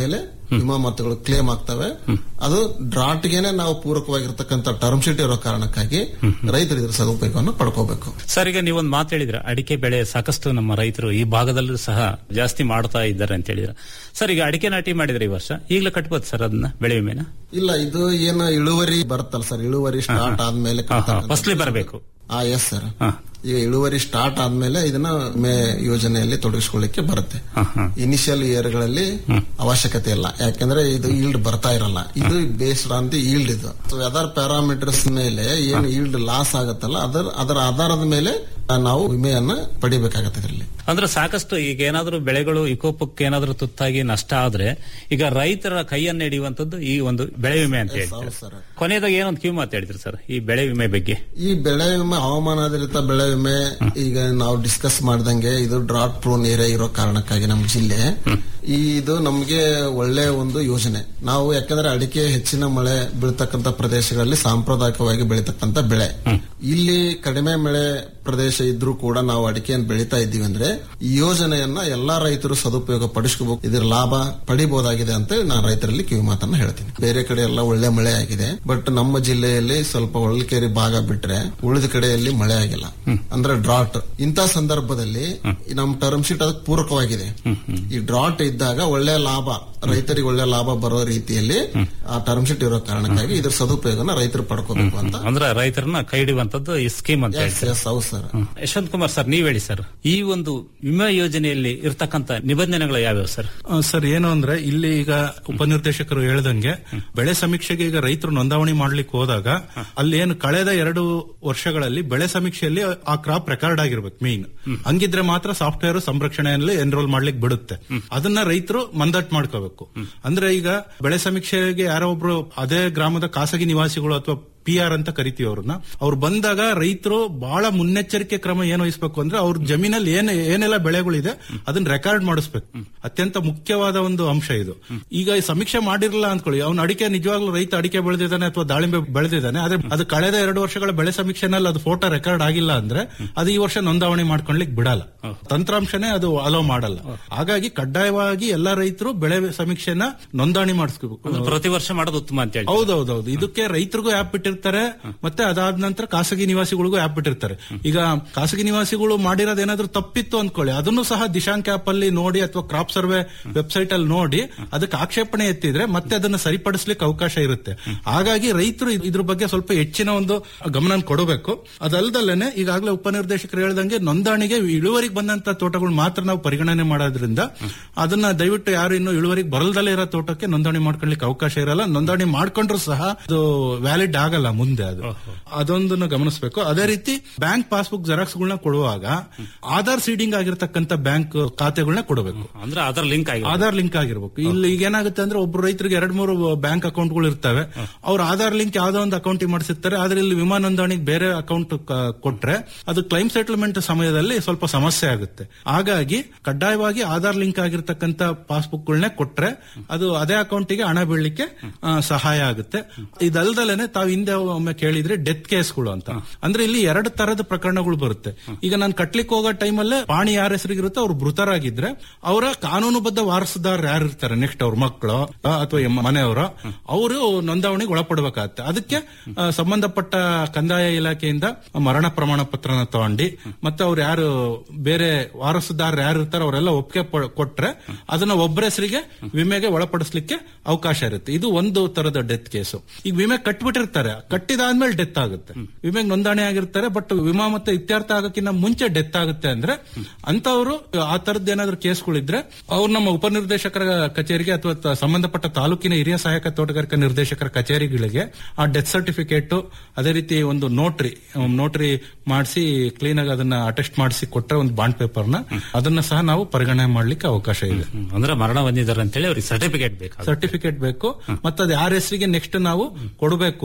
ವಿಮಾ ಮೊತ್ತಗಳು ಕ್ಲೇಮ್ ಆಗ್ತವೆ ಅದು ಡ್ರಾಟ್ಗೆನೆ ನಾವು ಪೂರಕವಾಗಿರ್ತಕ್ಕಂಥ ಟರ್ಮ್ ಶೀಟ್ ಇರೋ ಕಾರಣಕ್ಕಾಗಿ ರೈತರು ಇದ್ರ ಸದುಪಯೋಗವನ್ನು ಪಡ್ಕೋಬೇಕು ಸರ್ ಈಗ ನೀವೊಂದು ಮಾತು ಹೇಳಿದ್ರೆ ಅಡಿಕೆ ಬೆಳೆ ಸಾಕಷ್ಟು ನಮ್ಮ ರೈತರು ಈ ಭಾಗದಲ್ಲೂ ಸಹ ಜಾಸ್ತಿ ಮಾಡ್ತಾ ಇದ್ದಾರೆ ಅಂತ ಹೇಳಿದ್ರೆ ಸರ್ ಈಗ ಅಡಿಕೆ ನಾಟಿ ಮಾಡಿದ್ರೆ ಈ ವರ್ಷ ಈಗಲೇ ಕಟ್ಬೋದು ಸರ್ ಅದನ್ನ ಬೆಳೆ ವಿಮೆನ ಇಲ್ಲ ಇದು ಏನು ಇಳುವರಿ ಬರುತ್ತಲ್ಲ ಸರ್ ಇಳುವರಿ ಸ್ಟಾರ್ಟ್ ಆದ್ಮೇಲೆ ಕಟ್ತಕ್ಕಂಥದ್ದು. ಫಸ್ಟ್ಲಿ ಬರಬೇಕು ಆ ಎಸ್ ಸರ್ ಈಗ ಇಳುವರಿ ಸ್ಟಾರ್ಟ್ ಆದ್ಮೇಲೆ ಇದನ್ನ ಮೇ ಯೋಜನೆಯಲ್ಲಿ ತೊಡಗಿಸ್ಕೊಳ್ಳಿಕ್ಕೆ ಬರುತ್ತೆ ಇನಿಷಿಯಲ್ ಇಯರ್ ಗಳಲ್ಲಿ ಅವಶ್ಯಕತೆ ಇಲ್ಲ ಯಾಕಂದ್ರೆ ಇದು ಈಲ್ಡ್ ಬರ್ತಾ ಇರಲ್ಲ ಇದು ಬೇಸ್ಡ್ ಆನ್ ದಿ ಈಲ್ಡ್ ಇದು ವೆದರ್ ಪ್ಯಾರಾಮೀಟರ್ಸ್ ಮೇಲೆ ಏನು ಈಲ್ಡ್ ಲಾಸ್ ಆಗತ್ತಲ್ಲ ಅದರ ಅದರ ಆಧಾರದ ಮೇಲೆ ಆ, ನಾವು ವಿಮೆಯನ್ನ ಪಡಿಬೇಕಾಗತ್ತೆ ಇದರಲ್ಲಿ ಅಂದ್ರೆ ಸಾಕಷ್ಟು ಈಗ ಏನಾದ್ರೂ ಬೆಳೆಗಳು ವಿಕೋಪಕ್ಕೆ ಏನಾದ್ರೂ ತುತ್ತಾಗಿ ನಷ್ಟ ಆದ್ರೆ ಈಗ ರೈತರ ಕೈಯನ್ನು ಹಿಡಿಯುವಂತದ್ದು ಈ ಒಂದು ಬೆಳೆ ವಿಮೆ ಅಂತ ಹೇಳ್ತಾರೆ ಸರ್ ಕೊನೆಯದಾಗ ಏನೊಂದು ಕಿವಿ ಮಾತು ಹೇಳಿದ್ರಿ ಸರ್ ಈ ಬೆಳೆ ವಿಮೆ ಬಗ್ಗೆ ಈ ಬೆಳೆ ವಿಮೆ ಹವಾಮಾನಾಧಾರಿತ ಬೆಳೆ ವಿಮೆ ಈಗ ನಾವು ಡಿಸ್ಕಸ್ ಮಾಡ್ದಂಗೆ ಇದು ಡ್ರಾಟ್ ಪ್ರೋನ್ ಏರಿಯಾ ಇರೋ ಕಾರಣಕ್ಕಾಗಿ ನಮ್ಮ ಜಿಲ್ಲೆ ಈ ಇದು ನಮಗೆ ಒಳ್ಳೆ ಒಂದು ಯೋಜನೆ ನಾವು ಯಾಕಂದ್ರೆ ಅಡಿಕೆ ಹೆಚ್ಚಿನ ಮಳೆ ಬೀಳ್ತಕ್ಕಂತ ಪ್ರದೇಶಗಳಲ್ಲಿ ಸಾಂಪ್ರದಾಯಿಕವಾಗಿ ಬೆಳೀತಕ್ಕಂತ ಬೆಳೆ ಇಲ್ಲಿ ಕಡಿಮೆ ಮಳೆ ಪ್ರದೇಶ ಇದ್ರೂ ಕೂಡ ನಾವು ಅಡಿಕೆಯನ್ನು ಬೆಳೀತಾ ಇದ್ದೀವಿ ಅಂದ್ರೆ ಈ ಯೋಜನೆಯನ್ನ ಎಲ್ಲಾ ರೈತರು ಸದುಪಯೋಗ ಪಡಿಸ್ಕೋಬೇಕು ಇದರ ಲಾಭ ಪಡಿಬಹುದಾಗಿದೆ ಅಂತ ನಾನು ರೈತರಲ್ಲಿ ಕಿವಿ ಮಾತನ್ನ ಹೇಳ್ತೀನಿ ಬೇರೆ ಕಡೆ ಎಲ್ಲ ಒಳ್ಳೆ ಮಳೆ ಆಗಿದೆ ಬಟ್ ನಮ್ಮ ಜಿಲ್ಲೆಯಲ್ಲಿ ಸ್ವಲ್ಪ ಹೊಳಲ್ಕೆರೆ ಭಾಗ ಬಿಟ್ರೆ ಉಳಿದ ಕಡೆಯಲ್ಲಿ ಮಳೆ ಆಗಿಲ್ಲ ಅಂದ್ರೆ ಡ್ರಾಟ್ ಇಂಥ ಸಂದರ್ಭದಲ್ಲಿ ಈ ನಮ್ಮ ಟರ್ಮ್ ಶೀಟ್ ಅದಕ್ಕೆ ಪೂರಕವಾಗಿದೆ ಈ ಡ್ರಾಟ್ ಇದ್ದಾಗ ಒಳ್ಳೆ ಲಾಭ ರೈತರಿಗೆ ಒಳ್ಳೆ ಲಾಭ ಬರೋ ರೀತಿಯಲ್ಲಿ ಆ ಟರ್ಮ್ ಶೀಟ್ ಇರೋ ಕಾರಣಕ್ಕಾಗಿ ಇದ್ರ ಸದುಪಯೋಗನ ರೈತರು ಪಡ್ಕೋಬೇಕು ಅಂತ ಅಂದ್ರೆ ರೈತರನ್ನ ಕೈ ಹಿಡಿಯುವಂತದ್ದು ಈ ಸ್ಕೀಮ್ ಅಂತ Yes, ಹೇಳ್ತಾರೆ yes, ಹೌದು ಸರ್ ಯಶವಂತ್ ಕುಮಾರ್ ಸರ್ ನೀವ್ ಹೇಳಿ ಸರ್ ಈ ಒಂದು ವಿಮಾ ಯೋಜನೆಯಲ್ಲಿ ಇರ್ತಕ್ಕಂತ ನಿಬಂಧನೆಗಳು ಯಾವ್ಯಾವ ಸರ್ ಆ, ಸರ್ ಏನು ಅಂದ್ರೆ ಇಲ್ಲಿ ಈಗ ಉಪನಿರ್ದೇಶಕರು ಹೇಳ್ದಂಗೆ ಬೆಳೆ ಸಮೀಕ್ಷೆಗೆ ಈಗ ರೈತರು ನೋಂದಾವಣಿ ಮಾಡ್ಲಿಕ್ಕೆ ಹೋದಾಗ ಅಲ್ಲಿ ಏನು ಕಳೆದ ಎರಡು ವರ್ಷಗಳಲ್ಲಿ ಬೆಳೆ ಸಮೀಕ್ಷೆಯಲ್ಲಿ ಆ ಕ್ರಾಪ್ ರೆಕಾರ್ಡ್ ಆಗಿರ್ಬೇಕು ಮೇನ್ ಹಂಗಿದ್ರೆ ಮಾತ್ರ ಸಾಫ್ಟ್ವೇರ್ ಸಂರಕ್ಷಣೆಯಲ್ಲಿ ಎನ್ರೋಲ್ ಮಾಡ್ಲಿಕ್ಕೆ ಬಿಡುತ್ತೆ ಅದನ್ನ ರೈತರು ಮಂದಟ್ ಮಾಡ್ಕೋಬೇಕು ಅಂದ್ರೆ ಈಗ ಬೆಳೆ ಸಮೀಕ್ಷೆಗೆ ಯಾರೋ ಒಬ್ರು ಅದೇ ಗ್ರಾಮದ ಖಾಸಗಿ ನಿವಾಸಿಗಳು ಅಥವಾ ಪಿ ಆರ್ ಅಂತ ಕರಿತೀವಿ ಅವ್ರನ್ನ ಅವ್ರು ಬಂದಾಗ ರೈತರು ಬಹಳ ಮುನ್ನೆಚ್ಚರಿಕೆ ಕ್ರಮ ಏನು ವಹಿಸಬೇಕು ಅಂದ್ರೆ ಅವ್ರ ಜಮೀನಲ್ಲಿ ಏನ್ ಏನೆಲ್ಲ ಬೆಳೆಗಳಿದೆ ಅದನ್ನ ರೆಕಾರ್ಡ್ ಮಾಡಿಸ್ಬೇಕು ಅತ್ಯಂತ ಮುಖ್ಯವಾದ ಒಂದು ಅಂಶ ಇದು ಈಗ ಈ ಸಮೀಕ್ಷೆ ಮಾಡಿರಲ್ಲ ಅಂದ್ಕೊಳ್ಳಿ ಅವ್ನ ಅಡಿಕೆ ನಿಜವಾಗ್ಲೂ ರೈತ ಅಡಿಕೆ ಬೆಳೆದಿದ್ದಾನೆ ಅಥವಾ ದಾಳಿಂಬೆ ಬೆಳೆದಿದ್ದಾನೆ ಆದ್ರೆ ಅದು ಕಳೆದ ಎರಡು ವರ್ಷಗಳ ಬೆಳೆ ಸಮೀಕ್ಷೆನಲ್ಲಿ ಅದು ಫೋಟೋ ರೆಕಾರ್ಡ್ ಆಗಿಲ್ಲ ಅಂದ್ರೆ ಅದು ಈ ವರ್ಷ ನೋಂದಾವಣಿ ಮಾಡ್ಕೊಳ್ಲಿಕ್ಕೆ ಬಿಡಲ್ಲ ತಂತ್ರಾಂಶನೇ ಅದು ಅಲೋ ಮಾಡಲ್ಲ ಹಾಗಾಗಿ ಕಡ್ಡಾಯವಾಗಿ ಎಲ್ಲಾ ರೈತರು ಬೆಳೆ ಸಮೀಕ್ಷೆನ ನೋಂದಣಿ ಮಾಡಿಸ್ಕೋಬೇಕು ಅಂದ್ರೆ ಪ್ರತಿ ವರ್ಷ ಮಾಡೋದು ಉತ್ತಮ ಅಂತ ಹೇಳಿ ಹೌದೌದೌದು ಇದಕ್ಕೆ ರೈತರಿಗೂ ಆಪ್ ಬಿಟ್ಟಿರ್ತಾರೆ ಮತ್ತೆ ಅದಾದ ನಂತರ ಖಾಸಗಿ ನಿವಾಸಿಗಳಿಗೂ ಆಪ್ ಬಿಟ್ಟಿರ್ತಾರೆ ಈಗ ಖಾಸಗಿ ನಿವಾಸಿಗಳು ಮಾಡಿರೋದು ಏನಾದ್ರೂ ತಪ್ಪಿತ್ತು ಅಂದ್ಕೊಳ್ಳಿ ಅದನ್ನು ಸಹ ದಿಶಾಂಕ್ ಆಪ್ ಅಲ್ಲಿ ನೋಡಿ ಅಥವಾ ಕ್ರಾಪ್ ಸರ್ವೆ ವೆಬ್ಸೈಟ್ ಅಲ್ಲಿ ನೋಡಿ ಅದಕ್ಕೆ ಆಕ್ಷೇಪಣೆ ಎತ್ತಿದ್ರೆ ಮತ್ತೆ ಅದನ್ನ ಸರಿಪಡಿಸ್ಲಿಕ್ಕೆ ಅವಕಾಶ ಇರುತ್ತೆ ಹಾಗಾಗಿ ರೈತರು ಇದ್- ಇದ್ರ ಬಗ್ಗೆ ಸ್ವಲ್ಪ ಹೆಚ್ಚಿನ ಒಂದು ಗಮನ ಕೊಡಬೇಕು ಅದಲ್ದಲ್ಲೇನೆ ಈಗಾಗಲೇ ಉಪನಿರ್ದೇಶಕರು ಹೇಳ್ದಂಗೆ ನೋಂದಣಿಗೆ ಇಳುವರಿಗೆ ಬಂದಂತ ತೋಟಗಳು ಮಾತ್ರ ನಾವು ಪರಿಗಣನೆ ಮಾಡೋದ್ರಿಂದ ಅದನ್ನ ದಯವಿಟ್ಟು ಯಾರು ಇನ್ನು ಇಳುವರಿಗೆ ಬರಲ್ದಲ್ಲೇ ಇರೋ ತೋಟಕ್ಕೆ ನೋಂದಣಿ ಮಾಡ್ಕೊಳ್ಳಿಕ್ಕೆ ಅವಕಾಶ ಇರಲ್ಲ ನೋಂದಣಿ ಮಾಡ್ಕೊಂಡ್ರು ಸಹ ಅದು ವ್ಯಾಲಿಡ್ ಆಗಲ್ಲ ಮುಂದೆ ಅದು ಅದೊಂದನ್ನು ಗಮನಿಸಬೇಕು ಅದೇ ರೀತಿ ಬ್ಯಾಂಕ್ ಪಾಸ್ಬುಕ್ ಜೆರಾಕ್ಸ್ ಗಳನ್ನ ಕೊಡುವಾಗ ಆಧಾರ್ ಸೀಡಿಂಗ್ ಆಗಿರ್ತಕ್ಕಂಥ ಬ್ಯಾಂಕ್ ಖಾತೆಗಳನ್ನ ಕೊಡಬೇಕು ಅಂದ್ರೆ ಅದರ ಲಿಂಕ್ ಆಗಿ ಆಧಾರ್ ಲಿಂಕ್ ಆಗಿರ್ಬೇಕು ಇಲ್ಲಿ ಈಗ ಏನಾಗುತ್ತೆ ಅಂದ್ರೆ ಒಬ್ರು ರೈತರಿಗೆ ಎರಡ್ ಮೂರು ಬ್ಯಾಂಕ್ ಅಕೌಂಟ್ಗಳು ಇರ್ತವೆ ಅವ್ರ ಆಧಾರ್ ಲಿಂಕ್ ಯಾವ್ದೋ ಒಂದು ಅಕೌಂಟ್ ಮಾಡಿಸಿರ್ತಾರೆ ಆದ್ರೆ ಇಲ್ಲಿ ವಿಮಾ ನೋಂದಣಿಗೆ ಬೇರೆ ಅಕೌಂಟ್ ಕೊಟ್ರೆ ಅದು ಕ್ಲೈಮ್ ಸೆಟಲ್ಮೆಂಟ್ ಸಮಯದಲ್ಲಿ ಸ್ವಲ್ಪ ಸಮಸ್ಯೆ ಆಗುತ್ತೆ ಹಾಗಾಗಿ ಕಡ್ಡಾಯವಾಗಿ ಆಧಾರ್ ಲಿಂಕ್ ಆಗಿರ್ತಕ್ಕಂಥ ಪಾಸ್ಬುಕ್ ಗಳನ್ನೇ ಕೊಟ್ರೆ ಅದು ಅದೇ ಅಕೌಂಟಿಗೆ ಹಣ ಬೀಳಲಿಕ್ಕೆ ಆ, ಸಹಾಯ ಆಗುತ್ತೆ ಇದಲ್ದಲೇನೆ ತಾವು ಹಿಂದೆ ಒಮ್ಮೆ ಕೇಳಿದ್ರೆ ಡೆತ್ ಕೇಸ್ಗಳು ಅಂತ ಅಂದ್ರೆ ಇಲ್ಲಿ ಎರಡು ತರದ ಪ್ರಕರಣಗಳು ಬರುತ್ತೆ ಈಗ ನಾನು ಕಟ್ಲಿಕ್ಕೆ ಹೋಗೋ ಟೈಮಲ್ಲೇ ಪಾಣಿ ಯಾರ ಹೆಸರಿಗಿರುತ್ತೆ ಅವ್ರು ಮೃತರಾಗಿದ್ರೆ ಅವರ ಕಾನೂನುಬದ್ಧ ವಾರಸುದಾರ ಯಾರು ಇರ್ತಾರೆ ನೆಕ್ಸ್ಟ್ ಅವ್ರ ಮಕ್ಕಳು ಅಥವಾ ಮನೆಯವರು ಅವರು ನೋಂದಾವಣಿಗೆ ಒಳಪಡಬೇಕಾಗತ್ತೆ ಅದಕ್ಕೆ ಆ, ಸಂಬಂಧಪಟ್ಟ ಕಂದಾಯ ಇಲಾಖೆಯಿಂದ ಮರಣ ಪ್ರಮಾಣ ಪತ್ರನ ತಗೊಂಡು ಮತ್ತೆ ಅವ್ರು ಯಾರು ಬೇರೆ ವಾರಸುದಾರರು ಯಾರು ಇರ್ತಾರೆ ಅವರೆಲ್ಲ ಒಪ್ಪಿಗೆ ಪ- ಕೊಟ್ರೆ ಅದನ್ನ ಒಬ್ಬರ ಹೆಸರಿಗೆ ವಿಮೆಗೆ ಒಳಪಡಿಸ್ಲಿಕ್ಕೆ ಅವಕಾಶ ಇರುತ್ತೆ ಇದು ಒಂದು ತರದ ಡೆತ್ ಕೇಸು ಈಗ ವಿಮೆ ಕಟ್ಬಿಟ್ಟಿರ್ತಾರೆ ಕಟ್ಟಿದಾದ್ಮೇಲೆ ಡೆತ್ ಆಗುತ್ತೆ ವಿಮೆಗೆ ನೋಂದಣಿ ಆಗಿರ್ತಾರೆ ಬಟ್ ವಿಮಾ ಮತ್ತೆ ಇತ್ಯರ್ಥ ಆಗಕ್ಕಿಂತ ಮುಂಚೆ ಡೆತ್ ಆಗುತ್ತೆ ಅಂದ್ರೆ ಅಂತವರು ಆ ತರದ್ದು ಏನಾದ್ರು ಕೇಸ್ಗಳಿದ್ರೆ ಅವ್ರು ನಮ್ಮ ಉಪನಿರ್ದೇಶಕರ ಕಚೇರಿಗೆ ಅಥವಾ ತ- ಸಂಬಂಧಪಟ್ಟ ತಾಲೂಕಿನ ಹಿರಿಯ ಸಹಾಯಕ ತೋಟಗಾರಿಕಾ ನಿರ್ದೇಶಕರ ಕಚೇರಿಗಳಿಗೆ ಆ ಡೆತ್ ಸರ್ಟಿಫಿಕೇಟ್ ಅದೇ ರೀತಿ ಒಂದು ನೋಟ್ರಿ ನೋಟ್ರಿ ಮಾಡಿಸಿ ಕ್ಲೀನ್ ಆಗಿ ಅದನ್ನ ಅಟೆಸ್ಟ್ ಮಾಡಿಸಿ ಕೊಟ್ರೆ ಒಂದು ಬಾಂಡ್ ಪೇಪರ್ನ ಅದನ್ನ ಸಹ ನಾವು ಪರಿಗಣನೆ ಮಾಡ್ಲಿಕ್ಕೆ ಅವಕಾಶ ಇದೆ ಅಂದ್ರೆ ಮರಣ ಹೊಂದಿದ್ದಾರೆ ಅಂತೇಳಿ ಅವ್ರಿಗೆ ಸರ್ಟಿಫಿಕೇಟ್ ಬೇಕು ಸರ್ಟಿಫಿಕೇಟ್ ಬೇಕು ಮತ್ತೆ ಅದು ಯಾರ ಹೆಸರಿಗೆ ನೆಕ್ಸ್ಟ್ ನಾವು ಕೊಡಬೇಕು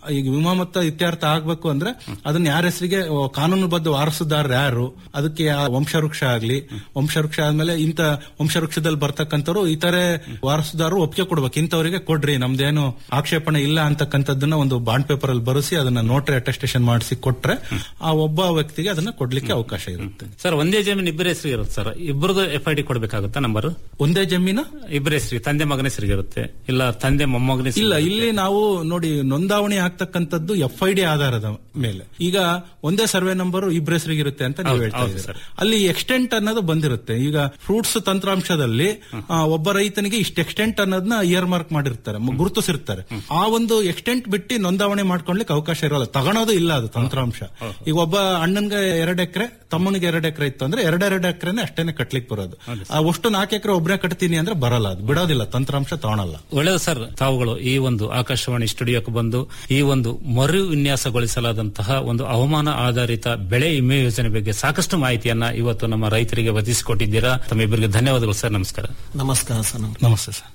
ಈಗ ವಿಮಾ ಮೊತ್ತ ಇತ್ಯರ್ಥ ಆಗ್ಬೇಕು ಅಂದ್ರೆ ಅದನ್ನ ಯಾರ ಹೆಸರಿಗೆ ಕಾನೂನುಬದ್ಧ ವಾರಸುದಾರರು ಯಾರು ಅದಕ್ಕೆ ಆ ವಂಶವೃಕ್ಷ ಆಗ್ಲಿ ವಂಶವೃಕ್ಷ ಆದ್ಮೇಲೆ ಇಂತ ವಂಶವೃಕ್ಷದಲ್ಲಿ ಬರ್ತಕ್ಕಂಥವ್ರು ಇತರೆ ವಾರಸುದಾರರು ಒಪ್ಪಿಗೆ ಕೊಡ್ಬೇಕು ಇಂಥವರಿಗೆ ಕೊಡ್ರಿ ನಮ್ದೇನು ಆಕ್ಷೇಪಣೆ ಇಲ್ಲ ಅಂತಕ್ಕಂಥದ್ದನ್ನ ಒಂದು ಬಾಂಡ್ ಪೇಪರ್ ಅಲ್ಲಿ ಬರೆಸಿ ಅದನ್ನ ನೋಟ್ರಿ ಅಟೆಸ್ಟೇಷನ್ ಮಾಡಿಸಿ ಕೊಟ್ರೆ ಆ ಒಬ್ಬ ವ್ಯಕ್ತಿಗೆ ಅದನ್ನ ಕೊಡ್ಲಿಕ್ಕೆ ಅವಕಾಶ ಇರುತ್ತೆ ಸರ್ ಒಂದೇ ಜಮೀನು ಇಬ್ಬರ ಹೆಸರಿಗೆ ಇರುತ್ತೆ ಸರ್ ಇಬ್ಬರದು ಎಫ್ ಐ ಡಿ ಕೊಡ್ಬೇಕಾಗುತ್ತಾ ನಂಬರ್ ಒಂದೇ ಜಮೀನ ಇಬ್ಬರ ಹೆಸರಿಗೆ ತಂದೆ ಮಗನ ಹೆಸರಿಗೆ ಇರುತ್ತೆ ಇಲ್ಲ ತಂದೆ ಮೊಮ್ಮಗನ ಹೆಸರಿಗೆ ಇಲ್ಲ ಇರುತ್ತೆ. ಇಲ್ಲಿ ನಾವು ನೋಡಿ ನೋಂದಾವಣಿ ಆಗ್ತಕ್ಕಂಥದ್ದು ಎಫ್ ಐ ಡಿ ಆಧಾರದ ಮೇಲೆ ಈಗ ಒಂದೇ ಸರ್ವೆ ನಂಬರ್ ಇಬ್ಬರ ಹೆಸರಿಗೆ ಇರುತ್ತೆ ಅಂತ ನೀವು ಹೌದು, ಹೇಳ್ತಾ ಹೌದು ಇದ್ದೀರಾ ಸರ್. ಅಲ್ಲಿ ಎಕ್ಸ್ಟೆಂಟ್ ಅನ್ನೋದು ಬಂದಿರುತ್ತೆ ಈಗ ಫ್ರೂಟ್ಸ್ ತಂತ್ರಾಂಶದಲ್ಲಿ ಆ, ಒಬ್ಬ ರೈತನಿಗೆ ಇಷ್ಟು ಎಕ್ಸ್ಟೆಂಟ್ ಅನ್ನೋದನ್ನ ಇಯರ್ ಮಾರ್ಕ್ ಮಾಡಿರ್ತಾರೆ ಮ- ಗುರುತಿಸಿರ್ತಾರೆ ಆ ಒಂದು ಎಕ್ಸ್ಟೆಂಟ್ ಬಿಟ್ಟು ನೋಂದಾವಣಿ ಮಾಡ್ಕೊಳ್ಲಿಕ್ಕೆ ಅವಕಾಶ ಇರೋಲ್ಲ ತಗೊಳೋದು ಇಲ್ಲ ಅದು ತಂತ್ರಾಂಶ ಈಗ ಒಬ್ಬ ಅಣ್ಣನ್ಗೆ ಎರಡ್ ಎಕರೆ ತಮ್ಮನಿಗೆ ಎರಡ್ ಎಕರೆ ಇತ್ತು ಅಂದ್ರೆ ಎರಡೆರಡು ಎಕರೆನೆ ಅಷ್ಟೇನೆ ಕಟ್ಲಿಕ್ಕೆ ಬರೋದು ಆ ಅಷ್ಟು ನಾಲ್ಕು ಎಕರೆ ಒಬ್ಬರೇ ಕಟ್ತೀನಿ ಅಂದ್ರೆ ಬರಲ್ಲ ಅದು ಬಿಡೋದಿಲ್ಲ ತಂತ್ರಾಂಶ ತಗೊಳಲ್ಲ ಒಳ್ಳೆಯದು ಸರ್ ತಾವುಗಳು ಈ ಒಂದು ಆಕಾಶವಾಣಿ ಸ್ಟುಡಿಯೋಕ್ಕೆ ಬಂದು ಈ ಒಂದು ಮರು ವಿನ್ಯಾಸಗೊಳಿಸಲಾದಂತಹ ಒಂದು ಹವಾಮಾನ ಆಧಾರಿತ ಬೆಳೆ ವಿಮೆ ಯೋಜನೆ ಬಗ್ಗೆ ಸಾಕಷ್ಟು ಮಾಹಿತಿಯನ್ನ ಇವತ್ತು ನಮ್ಮ ರೈತರಿಗೆ ಒದಗಿಸಿಕೊಟ್ಟಿದ್ದೀರಾ ತಮ್ಮಿಬ್ಬರಿಗೆ ಧನ್ಯವಾದಗಳು ಸರ್ ನಮಸ್ಕಾರ ನಮಸ್ಕಾರ ಸರ್ ನಮಸ್ತೆ ಸರ್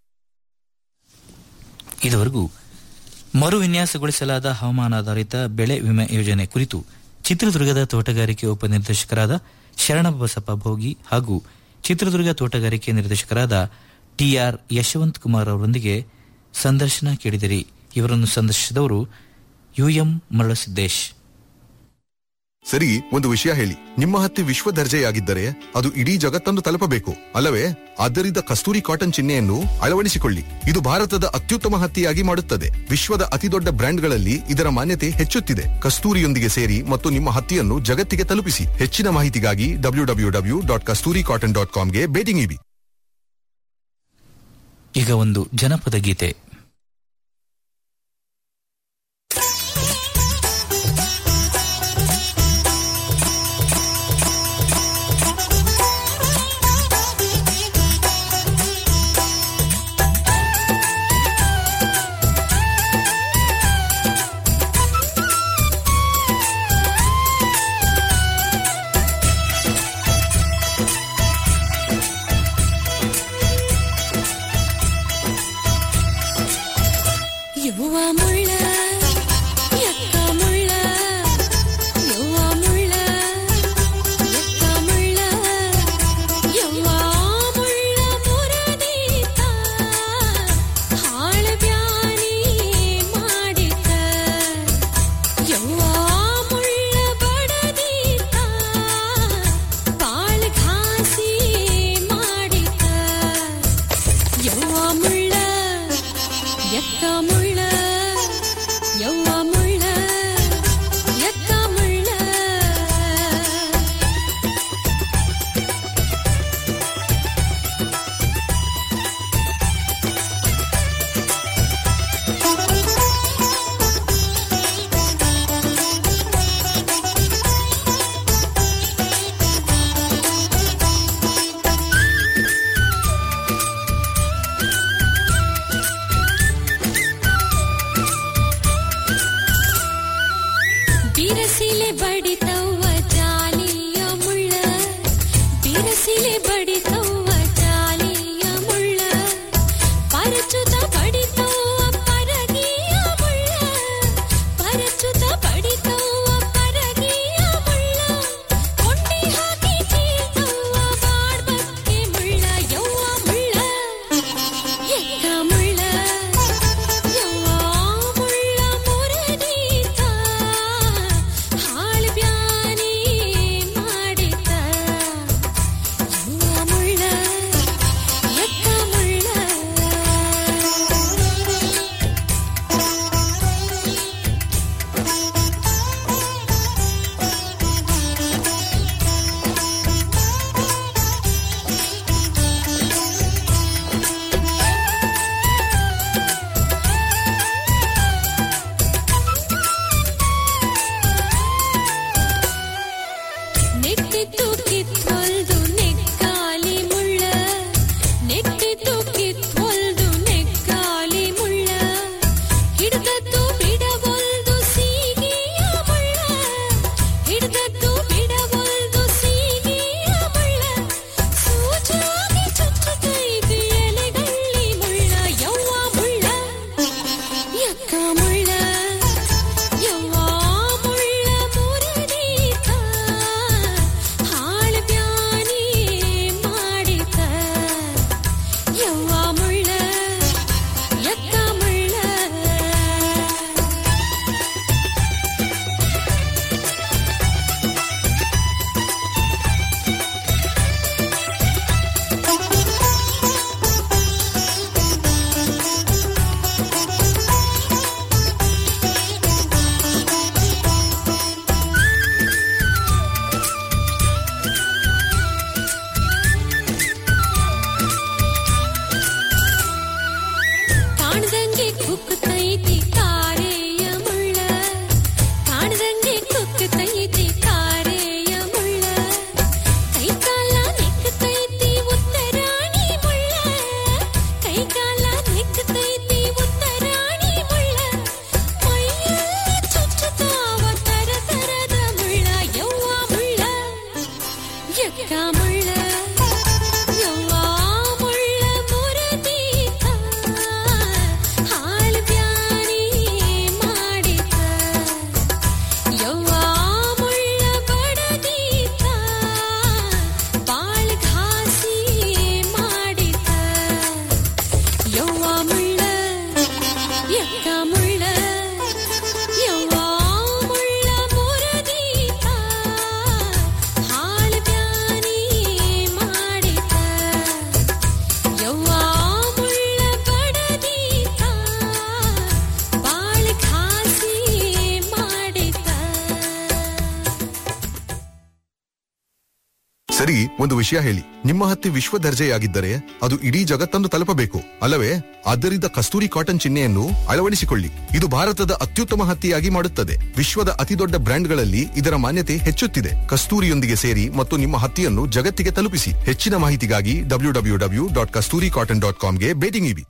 ಇದುವರೆಗೂ ಮರು ವಿನ್ಯಾಸಗೊಳಿಸಲಾದ ಹವಾಮಾನಾಧಾರಿತ ಬೆಳೆ ವಿಮೆ ಯೋಜನೆ ಕುರಿತು ಚಿತ್ರದುರ್ಗದ ತೋಟಗಾರಿಕೆ ಉಪನಿರ್ದೇಶಕರಾದ ಶರಣಬಸಪ್ಪ ಭೋಗಿ ಹಾಗೂ ಚಿತ್ರದುರ್ಗ ತೋಟಗಾರಿಕೆ ನಿರ್ದೇಶಕರಾದ ಟಿಆರ್ ಯಶವಂತ್ ಕುಮಾರ್ ಅವರೊಂದಿಗೆ ಸಂದರ್ಶನ ಕೇಳಿದಿರಿ ಇವರನ್ನು ಸಂದರ್ಶಿಸಿದವರು ಯುಎಂ ಮರಳಸಿದ್ದೇಶ್ ಸರಿ ಒಂದು ವಿಷಯ ಹೇಳಿ ನಿಮ್ಮ ಹತ್ತಿ ವಿಶ್ವ ದರ್ಜೆಯಾಗಿದ್ದರೆ ಅದು ಇಡೀ ಜಗತ್ತನ್ನು ತಲುಪಬೇಕು ಅಲ್ಲವೇ ಆದ್ದರಿಂದ ಕಸ್ತೂರಿ ಕಾಟನ್ ಚಿಹ್ನೆಯನ್ನು ಅಳವಡಿಸಿಕೊಳ್ಳಿ ಇದು ಭಾರತದ ಅತ್ಯುತ್ತಮ ಹತ್ತಿಯಾಗಿ ಮಾಡುತ್ತದೆ ವಿಶ್ವದ ಅತಿದೊಡ್ಡ ಬ್ರ್ಯಾಂಡ್ಗಳಲ್ಲಿ ಇದರ ಮಾನ್ಯತೆ ಹೆಚ್ಚುತ್ತಿದೆ ಕಸ್ತೂರಿಯೊಂದಿಗೆ ಸೇರಿ ಮತ್ತು ನಿಮ್ಮ ಹತ್ತಿಯನ್ನು ಜಗತ್ತಿಗೆ ತಲುಪಿಸಿ ಹೆಚ್ಚಿನ ಮಾಹಿತಿಗಾಗಿ W W W dot Kasturi cotton dot ಕಾಮ್ಗೆ ಭೇಟಿ ನೀಡಿ ಈಗ ಒಂದು ಜನಪದ ಗೀತೆ ಯವ್ವ ಮುಳ್ಳ ಯಕ್ಕ ಮುಳ್ಳ ಯವ್ವ ಮುಳ್ಳ ಯಕ್ಕ ಮುಳ್ಳ ಯವ್ವ ಮುಳ್ಳ ಮುರದೀತ ಹಾಳ ಬ್ಯಾನಿ ಮಾಡಿತ ಯವ್ವ ಮುಳ್ಳ ಬಡದೀತ ಬಾಳ ಘಾಸಿ ಮಾಡಿತ ಯವ್ವ ಮುಳ್ಳ ಯಕ್ಕ ಮುಳ್ಳ ಯವ್ವ ಮುಳ್ಳ ಯಕ್ಕ ಮುಳ್ಳ ಬಿರಸಿಲೆ ಬಡಿತವ್ವ ಜಾಲಿಯ ಮುಳ್ಳ ಬಿರಸಿಲೆ ಬಡಿತವ್ವ ಜಾಲಿಯ ಮುಳ್ಳ ಪರಚುತ ಬಡಿತವ್ವ ಪರಗಿಯ ಮುಳ್ಳ ಪರಚುತ ಬಡಿತವ್ವ ಪರಗಿಯ ಮುಳ್ಳ ಕೊಂಡಿ ಹಾಕಿ ಚೀತವ್ವ ಬಾಡ್ಬಕ್ಕೆ ಮುಳ್ಳ ಯವ್ವ ಮುಳ್ಳ ಎಕ್ಕ ಮುಳ್ಳ ಯವ್ವ ಮುಳ್ಳ ಮುರದೀತ ಹಾಳ ಬ್ಯಾನಿ ಮಾಡಿತ ಯವ್ವ ಮುಳ್ಳ ಎಕ್ಕ ಮುಳ್ಳ ನೆಟ್ಟಿದ್ದು ಕಿತ್ವಲ್ದು ನೆಕ್ಕಾಲಿ ಮುಳ್ಳ ನೆಟ್ಟಿದ್ದು ಕಿತ್ವಲ್ದು ನೆಕ್ಕಾಲಿ ಮುಳ್ಳ ಹಿಡ್ದದ್ದು ಬಿಡವಲ್ದು ಸೀಗಿಯ ಮುಳ್ಳ ಹಿಡ್ದದ್ದು ಬಿಡವಲ್ದು ಸೀಗಿಯ ಮುಳ್ಳ ಸೂಜಾಗಿ ಚುಚ್ಚುತ್ತೈದು ಎಲೆಗಳ್ಳಿ ಮುಳ್ಳ ಯವ್ವ ಮುಳ್ಳ ಯಕ್ಕ ಮುಳ್ಳ ಕುಕ್ಕತೈತಿ ಕಾರೆಯ ಮುಳ್ಳ ಕೈಕಾಲ ನೆಕ್ಕತೈತಿ ಉತ್ತರಾಣಿ ಮುಳ್ಳ ಕೈಕಾಲ ನೆಕ್ಕತೈತಿ ಉತ್ತರಾಣಿ ಮುಳ್ಳ ಮೈಯಲ್ಲಿ ಚುಚ್ಚುತ್ತಾವ ತರ ತರದ ಮುಳ್ಳ ಯವ್ವ ಮುಳ್ಳ ಎಕ್ಕ ಮುಳ್ಳ ಯವ್ವ ಮುಳ್ಳ ಮುರದೀತ ಹಾಲ್ ಬ್ಯಾನಿ ಮಾಡಿತ ಯವ್ವ ಮುಳ್ಳ ಬಡದೀತ ಬಾಳ್ ಘಾಸಿ ಮಾಡಿತ ಯವ್ವ ಮುಳ್ಳ ಎಕ್ಕ ಮುಳ್ಳ ಯವ್ವ ಮುಳ್ಳ ಮುರದೀತ ಹಾಲ್ ಬ್ಯಾನಿ ಮಾಡಿತ ಯವ್ವ ಮುಳ್ಳ ಬಡದೀತ ಬಾಳ್ ಘಾಸಿ ಮಾಡಿತ ಸರಿ ಒಂದು ವಿಷಯ ಹೇಳಿ ನಿಮ್ಮ ಹತ್ತಿ ವಿಶ್ವ ದರ್ಜೆಯಾಗಿದ್ದರೆ ಅದು ಇಡೀ ಜಗತ್ತನ್ನು ತಲುಪಬೇಕು ಅಲ್ಲವೇ ಆದ್ದರಿಂದ ಕಸ್ತೂರಿ ಕಾಟನ್ ಚಿಹ್ನೆಯನ್ನು ಅಳವಡಿಸಿಕೊಳ್ಳಿ ಇದು ಭಾರತದ ಅತ್ಯುತ್ತಮ ಹತ್ತಿಯಾಗಿ ಮಾಡುತ್ತದೆ ವಿಶ್ವದ ಅತಿದೊಡ್ಡ ಬ್ರ್ಯಾಂಡ್ಗಳಲ್ಲಿ ಇದರ ಮಾನ್ಯತೆ ಹೆಚ್ಚುತ್ತಿದೆ ಕಸ್ತೂರಿಯೊಂದಿಗೆ ಸೇರಿ ಮತ್ತು ನಿಮ್ಮ ಹತ್ತಿಯನ್ನು ಜಗತ್ತಿಗೆ ತಲುಪಿಸಿ ಹೆಚ್ಚಿನ ಮಾಹಿತಿಗಾಗಿ W W W dot Kasturi cotton dot ಕಾಮ್ಗೆ ಭೇಟಿ ನೀಡಿ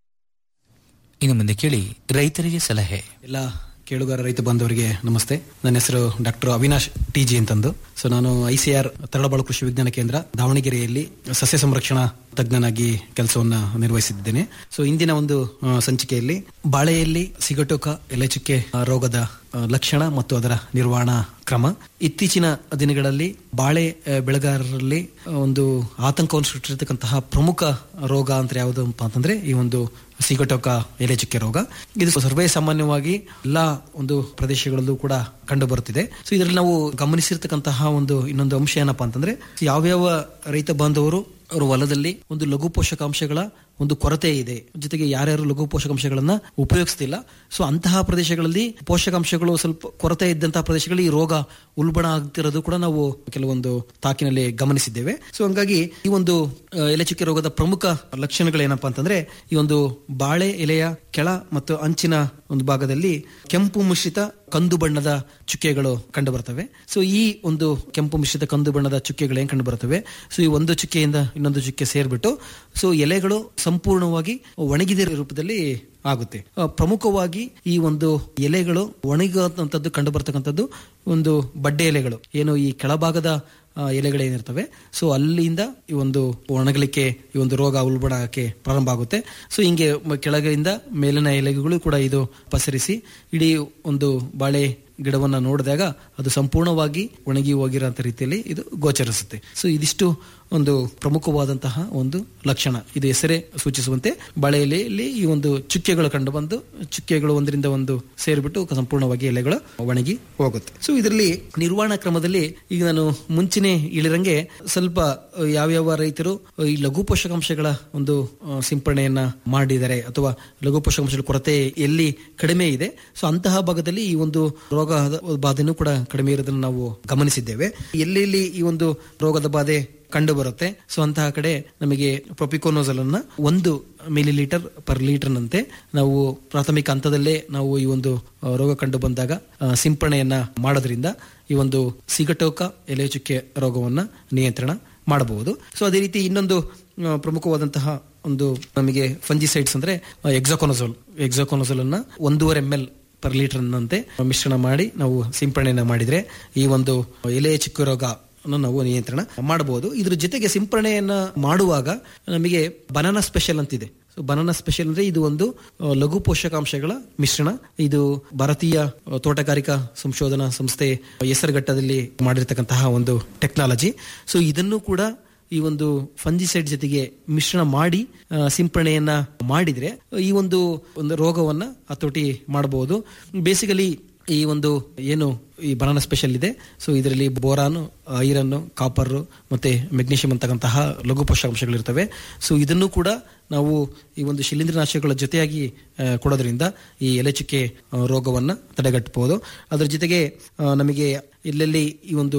ಇನ್ನು ಮುಂದೆ ಕೇಳಿ ರೈತರಿಗೆ ಸಲಹೆ ಎಲ್ಲ ಕೇಳುಗರ ರೈತ ಬಾಂಧವರಿಗೆ ನಮಸ್ತೆ ನನ್ನ ಹೆಸರು ಡಾಕ್ಟರ್ ಅವಿನಾಶ್ ಟಿ ಜಿ ಅಂತಂದು ಸೊ ನಾನು ಐಸಿಆರ್ ತರಳಬಾಳು ಕೃಷಿ ವಿಜ್ಞಾನ ಕೇಂದ್ರ ದಾವಣಗೆರೆಯಲ್ಲಿ ಸಸ್ಯ ಸಂರಕ್ಷಣಾ ತಜ್ಞನಾಗಿ ಕೆಲಸವನ್ನ ನಿರ್ವಹಿಸಿದ್ದೇನೆ ಸೊ ಇಂದಿನ ಒಂದು ಆ, ಸಂಚಿಕೆಯಲ್ಲಿ ಬಾಳೆಯಲ್ಲಿ ಸಿಗಟೋಕ ಎಲೆಚುಕ್ಕೆ ಆ, ರೋಗದ ಆ, ಲಕ್ಷಣ ಮತ್ತು ಅದರ ನಿರ್ವಹಣಾ ಕ್ರಮ ಇತ್ತೀಚಿನ ದಿನಗಳಲ್ಲಿ ಬಾಳೆ ಆ, ಬೆಳೆಗಾರರಲ್ಲಿ ಆ, ಒಂದು ಆತಂಕವನ್ನು ಸೃಷ್ಟಿಸಿರ್ತಕ್ಕಂತಹ ಪ್ರಮುಖ ರೋಗ ಅಂತ ಯಾವುದು ಅಂತಂದ್ರೆ ಈ ಒಂದು ಸಿಗಟೋಕ ಎಲೆ ಚುಕ್ಕೆ ರೋಗ ಇದು ಸರ್ವೇ ಸಾಮಾನ್ಯವಾಗಿ ಎಲ್ಲಾ ಒಂದು ಪ್ರದೇಶಗಳಲ್ಲೂ ಕೂಡ ಕಂಡು ಬರುತ್ತಿದೆ ಸೊ ಇದರಲ್ಲಿ ನಾವು ಗಮನಿಸಿರ್ತಕ್ಕಂತಹ ಒಂದು ಇನ್ನೊಂದು ಅಂಶ ಏನಪ್ಪಾ ಅಂತಂದ್ರೆ ಯಾವ್ಯಾವ ರೈತ ಬಾಂಧವರು ಅವರ ಹೊಲದಲ್ಲಿ ಒಂದು ಲಘು ಪೋಷಕಾಂಶಗಳ ಒಂದು ಕೊರತೆ ಇದೆ ಜೊತೆಗೆ ಯಾರ್ಯಾರು ಲಘು ಪೋಷಕಾಂಶಗಳನ್ನ ಉಪಯೋಗಿಸ್ತಿಲ್ಲ ಸೊ ಅಂತಹ ಪ್ರದೇಶಗಳಲ್ಲಿ ಪೋಷಕಾಂಶಗಳು ಸ್ವಲ್ಪ ಕೊರತೆ ಇದ್ದಂತಹ ಪ್ರದೇಶಗಳಲ್ಲಿ ಈ ರೋಗ ಉಲ್ಬಣ ಆಗ್ತಿರೋದು ಕೂಡ ನಾವು ಕೆಲವೊಂದು ತಾಕಿನಲ್ಲಿ ಗಮನಿಸಿದ್ದೇವೆ ಸೊ ಹಂಗಾಗಿ ಈ ಒಂದು ಆ, ಎಲೆಚುಕ್ಕೆ ರೋಗದ ಪ್ರಮುಖ ಲಕ್ಷಣಗಳೇನಪ್ಪಾ ಅಂತಂದ್ರೆ ಈ ಒಂದು ಬಾಳೆ ಎಲೆಯ ಕೆಳ ಮತ್ತು ಅಂಚಿನ ಒಂದು ಭಾಗದಲ್ಲಿ ಕೆಂಪು ಮಿಶ್ರಿತ ಕಂದು ಬಣ್ಣದ ಚುಕ್ಕೆಗಳು ಕಂಡು ಬರ್ತವೆ ಸೊ ಈ ಒಂದು ಕೆಂಪು ಮಿಶ್ರಿತ ಕಂದು ಬಣ್ಣದ ಚುಕ್ಕೆಗಳು ಏನ್ ಕಂಡು ಬರ್ತವೆ ಸೊ ಈ ಒಂದು ಚುಕ್ಕೆಯಿಂದ ಇನ್ನೊಂದು ಚುಕ್ಕೆ ಸೇರ್ಬಿಟ್ಟು ಸೊ ಎಲೆಗಳು ಸಂಪೂರ್ಣವಾಗಿ ಒಣಗಿದ ರೂಪದಲ್ಲಿ ಆಗುತ್ತೆ ಆ, ಪ್ರಮುಖವಾಗಿ ಈ ಒಂದು ಎಲೆಗಳು ಒಣಗುವಂತದ್ದು ಕಂಡು ಬರ್ತಕ್ಕಂಥದ್ದು ಒಂದು ಬಡ್ಡೆ ಎಲೆಗಳು ಏನು ಈ ಕೆಳಭಾಗದ ಆ, ಎಲೆಗಳೇನಿರ್ತವೆ ಸೊ ಅಲ್ಲಿಂದ ಈ ಒಂದು ಒಣಗಲಿಕ್ಕೆ ಈ ಒಂದು ರೋಗ ಉಲ್ಬಣ ಆಗಕ್ಕೆ ಪ್ರಾರಂಭ ಆಗುತ್ತೆ ಸೊ ಹಿಂಗೆ ಮ- ಕೆಳಗಿಂದ ಮೇಲಿನ ಎಲೆಗಳು ಕೂಡ ಇದು ಪಸರಿಸಿ ಇಡೀ ಒಂದು ಬಾಳೆ ಗಿಡವನ್ನ ನೋಡಿದಾಗ ಅದು ಸಂಪೂರ್ಣವಾಗಿ ಒಣಗಿ ಹೋಗಿರೋಂಥ ರೀತಿಯಲ್ಲಿ ಇದು ಗೋಚರಿಸುತ್ತೆ ಸೊ ಇದಿಷ್ಟು ಒಂದು ಪ್ರಮುಖವಾದಂತಹ ಒಂದು ಲಕ್ಷಣ ಇದು ಹೆಸರೇ ಸೂಚಿಸುವಂತೆ ಬಾಳೆಯಲ್ಲಿ ಈ ಒಂದು ಚುಕ್ಕೆಗಳು ಕಂಡು ಬಂದು ಚುಕ್ಕೆಗಳು ಒಂದರಿಂದ ಒಂದು ಸೇರಿಬಿಟ್ಟು ಸಂಪೂರ್ಣವಾಗಿ ಎಲೆಗಳು ಒಣಗಿ ಹೋಗುತ್ತೆ ಸೊ ಇದರಲ್ಲಿ ನಿರ್ವಹಣಾ ಕ್ರಮದಲ್ಲಿ ಈಗ ನಾನು ಮುಂಚೆನೆ ಹೇಳಿರಂಗೆ ಸ್ವಲ್ಪ ಅಹ್, ಯಾವ್ಯಾವ ರೈತರು ಅಹ್, ಈ ಲಘು ಪೋಷಕಾಂಶಗಳ ಒಂದು ಅಹ್, ಸಿಂಪರಣೆಯನ್ನ ಮಾಡಿದ್ದಾರೆ ಅಥವಾ ಲಘು ಪೋಷಕಾಂಶಗಳ ಕೊರತೆ ಎಲ್ಲಿ ಕಡಿಮೆ ಇದೆ ಸೊ ಅಂತಹ ಭಾಗದಲ್ಲಿ ಈ ಒಂದು ರೋಗದ ಬಾಧೆನೂ ಕೂಡ ಕಡಿಮೆ ಇರೋದನ್ನು ನಾವು ಗಮನಿಸಿದ್ದೇವೆ ಎಲ್ಲೆಲ್ಲಿ ಈ ಒಂದು ರೋಗದ ಬಾಧೆ ಕಂಡು ಬರುತ್ತೆ ಸೊ ಅಂತಹ ಕಡೆ ನಮಗೆ ಪ್ರೊಪಿಕೋನೋಸಲ್ ಅನ್ನ ಒಂದು ಮಿಲಿ ಲೀಟರ್ ಪರ್ ಲೀಟರ್ನಂತೆ ನಾವು ಪ್ರಾಥಮಿಕ ಹಂತದಲ್ಲೇ ನಾವು ಈ ಒಂದು ಆ, ರೋಗ ಕಂಡು ಬಂದಾಗ ಆ, ಸಿಂಪರಣೆಯನ್ನ ಮಾಡೋದ್ರಿಂದ ಈ ಒಂದು ಸಿಗಟೋಕ ಎಲೆ ಚುಕ್ಕೆ ರೋಗವನ್ನ ನಿಯಂತ್ರಣ ಮಾಡಬಹುದು ಸೊ ಅದೇ ರೀತಿ ಇನ್ನೊಂದು ಆ, ಪ್ರಮುಖವಾದಂತಹ ಒಂದು ನಮಗೆ ಫಂಜಿಸೈಡ್ಸ್ ಅಂದ್ರೆ ಎಕ್ಸಾಕೋನೋಸೋಲ್ ಎಕ್ಸಾಕೋನೋಸೋಲ್ ಅನ್ನ ಒಂದೂವರೆ ಎಂ ಎಲ್ ಪರ್ ಲೀಟರ್ನಂತೆ ಮಿಶ್ರಣ ಮಾಡಿ ನಾವು ಸಿಂಪರಣೆಯನ್ನ ಮಾಡಿದ್ರೆ ಈ ಒಂದು ಎಲೆ ಚಿಕ್ಕ ರೋಗ ನಾವು ನಿಯಂತ್ರಣ ಮಾಡಬಹುದು ಇದ್ರ ಜೊತೆಗೆ ಸಿಂಪರಣೆಯನ್ನ ಮಾಡುವಾಗ ನಮಗೆ ಬನಾನಾ ಸ್ಪೆಷಲ್ ಅಂತಿದೆ ಸೊ ಬನಾನಾ ಸ್ಪೆಷಲ್ ಅಂದ್ರೆ ಇದು ಒಂದು ಆ, ಲಘು ಪೋಷಕಾಂಶಗಳ ಮಿಶ್ರಣ ಇದು ಭಾರತೀಯ ಆ, ತೋಟಗಾರಿಕಾ ಸಂಶೋಧನಾ ಸಂಸ್ಥೆ ಹೆಸರುಘಟ್ಟದಲ್ಲಿ ಮಾಡಿರ್ತಕ್ಕಂತಹ ಒಂದು ಟೆಕ್ನಾಲಜಿ ಸೊ ಇದನ್ನು ಕೂಡ ಈ ಒಂದು ಫಂಜಿಸೈಡ್ ಜೊತೆಗೆ ಮಿಶ್ರಣ ಮಾಡಿ ಆ, ಸಿಂಪರಣೆಯನ್ನ ಮಾಡಿದ್ರೆ ಈ ಒಂದು ಒಂದು ರೋಗವನ್ನ ಹತೋಟಿ ಮಾಡಬಹುದು ಬೇಸಿಕಲಿ ಈ ಒಂದು ಏನು ಈ ಬನಾನಾ ಸ್ಪೆಷಲ್ ಇದೆ ಸೊ ಇದರಲ್ಲಿ ಬೋರಾನ್ ಐರನ್ ಕಾಪರ್ ಮತ್ತೆ ಮೆಗ್ನೀಷಿಯಂ ಅಂತಕ್ಕಂತಹ ಲಘು ಪೋಷಕಾಂಶಗಳಿರ್ತವೆ ಸೊ ಇದನ್ನು ಕೂಡ ನಾವು ಈ ಒಂದು ಶಿಲೀಂಧ್ರನಾಶಕಗಳ ಜೊತೆಯಾಗಿ ಆ, ಕೊಡೋದ್ರಿಂದ ಈ ಎಲೆಚುಕ್ಕೆ ಆ, ರೋಗವನ್ನ ತಡೆಗಟ್ಟಬಹುದು ಅದರ ಜೊತೆಗೆ ಆ, ನಮಗೆ ಎಲ್ಲೆಲ್ಲಿ ಈ ಒಂದು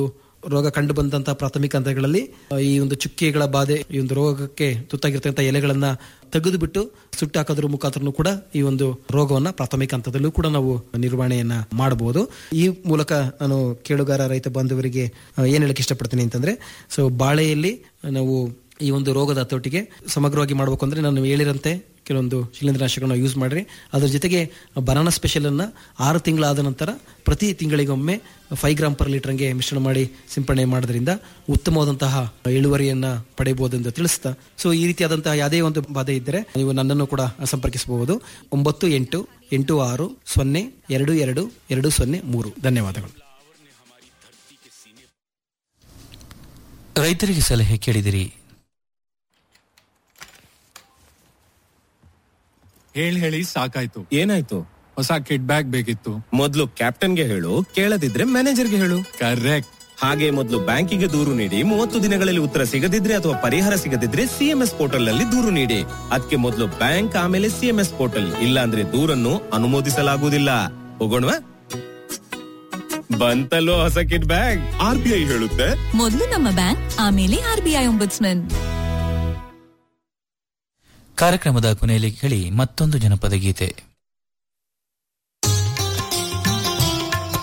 ರೋಗ ಕಂಡು ಬಂದಂತಹ ಪ್ರಾಥಮಿಕ ಹಂತಗಳಲ್ಲಿ ಆ, ಈ ಒಂದು ಚುಕ್ಕೆಗಳ ಬಾಧೆ ಈ ಒಂದು ರೋಗಕ್ಕೆ ತುತ್ತಾಗಿರ್ತಕ್ಕಂಥ ಎಲೆಗಳನ್ನ ತೆಗೆದು ಬಿಟ್ಟು ಸುಟ್ಟು ಹಾಕೋದ್ರ ಮುಖಾಂತರ ಕೂಡ ಈ ಒಂದು ರೋಗವನ್ನ ಪ್ರಾಥಮಿಕ ಹಂತದಲ್ಲೂ ಕೂಡ ನಾವು ನಿರ್ವಹಣೆಯನ್ನ ಮಾಡಬಹುದು ಈ ಮೂಲಕ ನಾನು ಕೇಳುಗಾರ ರೈತ ಬಾಂಧವರಿಗೆ ಆ, ಏನ್ ಹೇಳಕ್ ಇಷ್ಟಪಡ್ತೀನಿ ಅಂತಂದ್ರೆ ಸೊ ಬಾಳೆಯಲ್ಲಿ ನಾವು ಈ ಒಂದು ರೋಗದ ಹತೋಟಿಗೆ ಸಮಗ್ರವಾಗಿ ಮಾಡಬೇಕು ಅಂದ್ರೆ ನಾನು ಹೇಳಿರಂತೆ ಕೆಲವೊಂದು ಶಿಲೀಂಧ್ರನಾಶಕಗಳನ್ನ ಯೂಸ್ ಮಾಡ್ರಿ ಅದ್ರ ಜೊತೆಗೆ ಬನಾನಾ ಸ್ಪೆಷಲ್ ಅನ್ನ ಆರು ತಿಂಗಳಾದ ನಂತರ ಪ್ರತಿ ತಿಂಗಳಿಗೊಮ್ಮೆ ಫೈವ್ ಗ್ರಾಮ್ ಪರ್ ಲೀಟರ್ಗೆ ಮಿಶ್ರಣ ಮಾಡಿ ಸಿಂಪಡಣೆ ಮಾಡೋದ್ರಿಂದ ಉತ್ತಮವಾದಂತಹ ಇಳುವರಿಯನ್ನ ಪಡೆಯಬಹುದು ಎಂದು ತಿಳಿಸ್ತಾ ಸೊ ಈ ರೀತಿಯಾದಂತಹ ಯಾವುದೇ ಒಂದು ಬಾಧೆ ಇದ್ದರೆ ನೀವು ನನ್ನನ್ನು ಕೂಡ ಸಂಪರ್ಕಿಸಬಹುದು ಒಂಬತ್ತು ಎಂಟು ಎಂಟು ಆರು ಸೊನ್ನೆ ಎರಡು ಎರಡು ಎರಡು ಸೊನ್ನೆ ಮೂರು ಧನ್ಯವಾದಗಳು ರೈತರಿಗೆ ಸಲಹೆ ಕೇಳಿದಿರಿ ಹೇಳಿ ಹೇಳಿ ಸಾಕಾಯ್ತು ಏನಾಯ್ತು ಹೊಸ ಕಿಡ್ ಬ್ಯಾಗ್ ಬೇಕಿತ್ತು ಮೊದ್ಲು ಕ್ಯಾಪ್ಟನ್ಗೆ ಹೇಳು ಕೇಳದಿದ್ರೆ ಮ್ಯಾನೇಜರ್ಗೆ ಹೇಳು ಕರೆಕ್ಟ್ ಹಾಗೆ ಮೊದಲು ಬ್ಯಾಂಕಿಗೆ ದೂರು ನೀಡಿ ಮೂವತ್ತು ದಿನಗಳಲ್ಲಿ ಉತ್ತರ ಸಿಗದಿದ್ರೆ ಅಥವಾ ಪರಿಹಾರ ಸಿಗದಿದ್ರೆ ಸಿಎಂಎಸ್ ಪೋರ್ಟಲ್ ನಲ್ಲಿ ದೂರು ನೀಡಿ ಅದಕ್ಕೆ ಮೊದಲು ಬ್ಯಾಂಕ್ ಆಮೇಲೆ ಸಿಎಂಎಸ್ ಪೋರ್ಟಲ್ ಇಲ್ಲ ಅಂದ್ರೆ ದೂರನ್ನು ಅನುಮೋದಿಸಲಾಗುವುದಿಲ್ಲ ಹೋಗೋಣವಾ ಬಂತಲ್ಲೋ ಹೊಸ kid bag R B I ಹೇಳುತ್ತೆ ಮೊದಲು ನಮ್ಮ ಬ್ಯಾಂಕ್ ಆಮೇಲೆ ಆರ್ಬಿಐ ಒಂಬುಡ್ಸ್ಮನ್ ಕಾರ್ಯಕ್ರಮದ ಕೊನೆಯಲ್ಲಿ ಕೇಳಿ ಮತ್ತೊಂದು ಜನಪದ ಗೀತೆ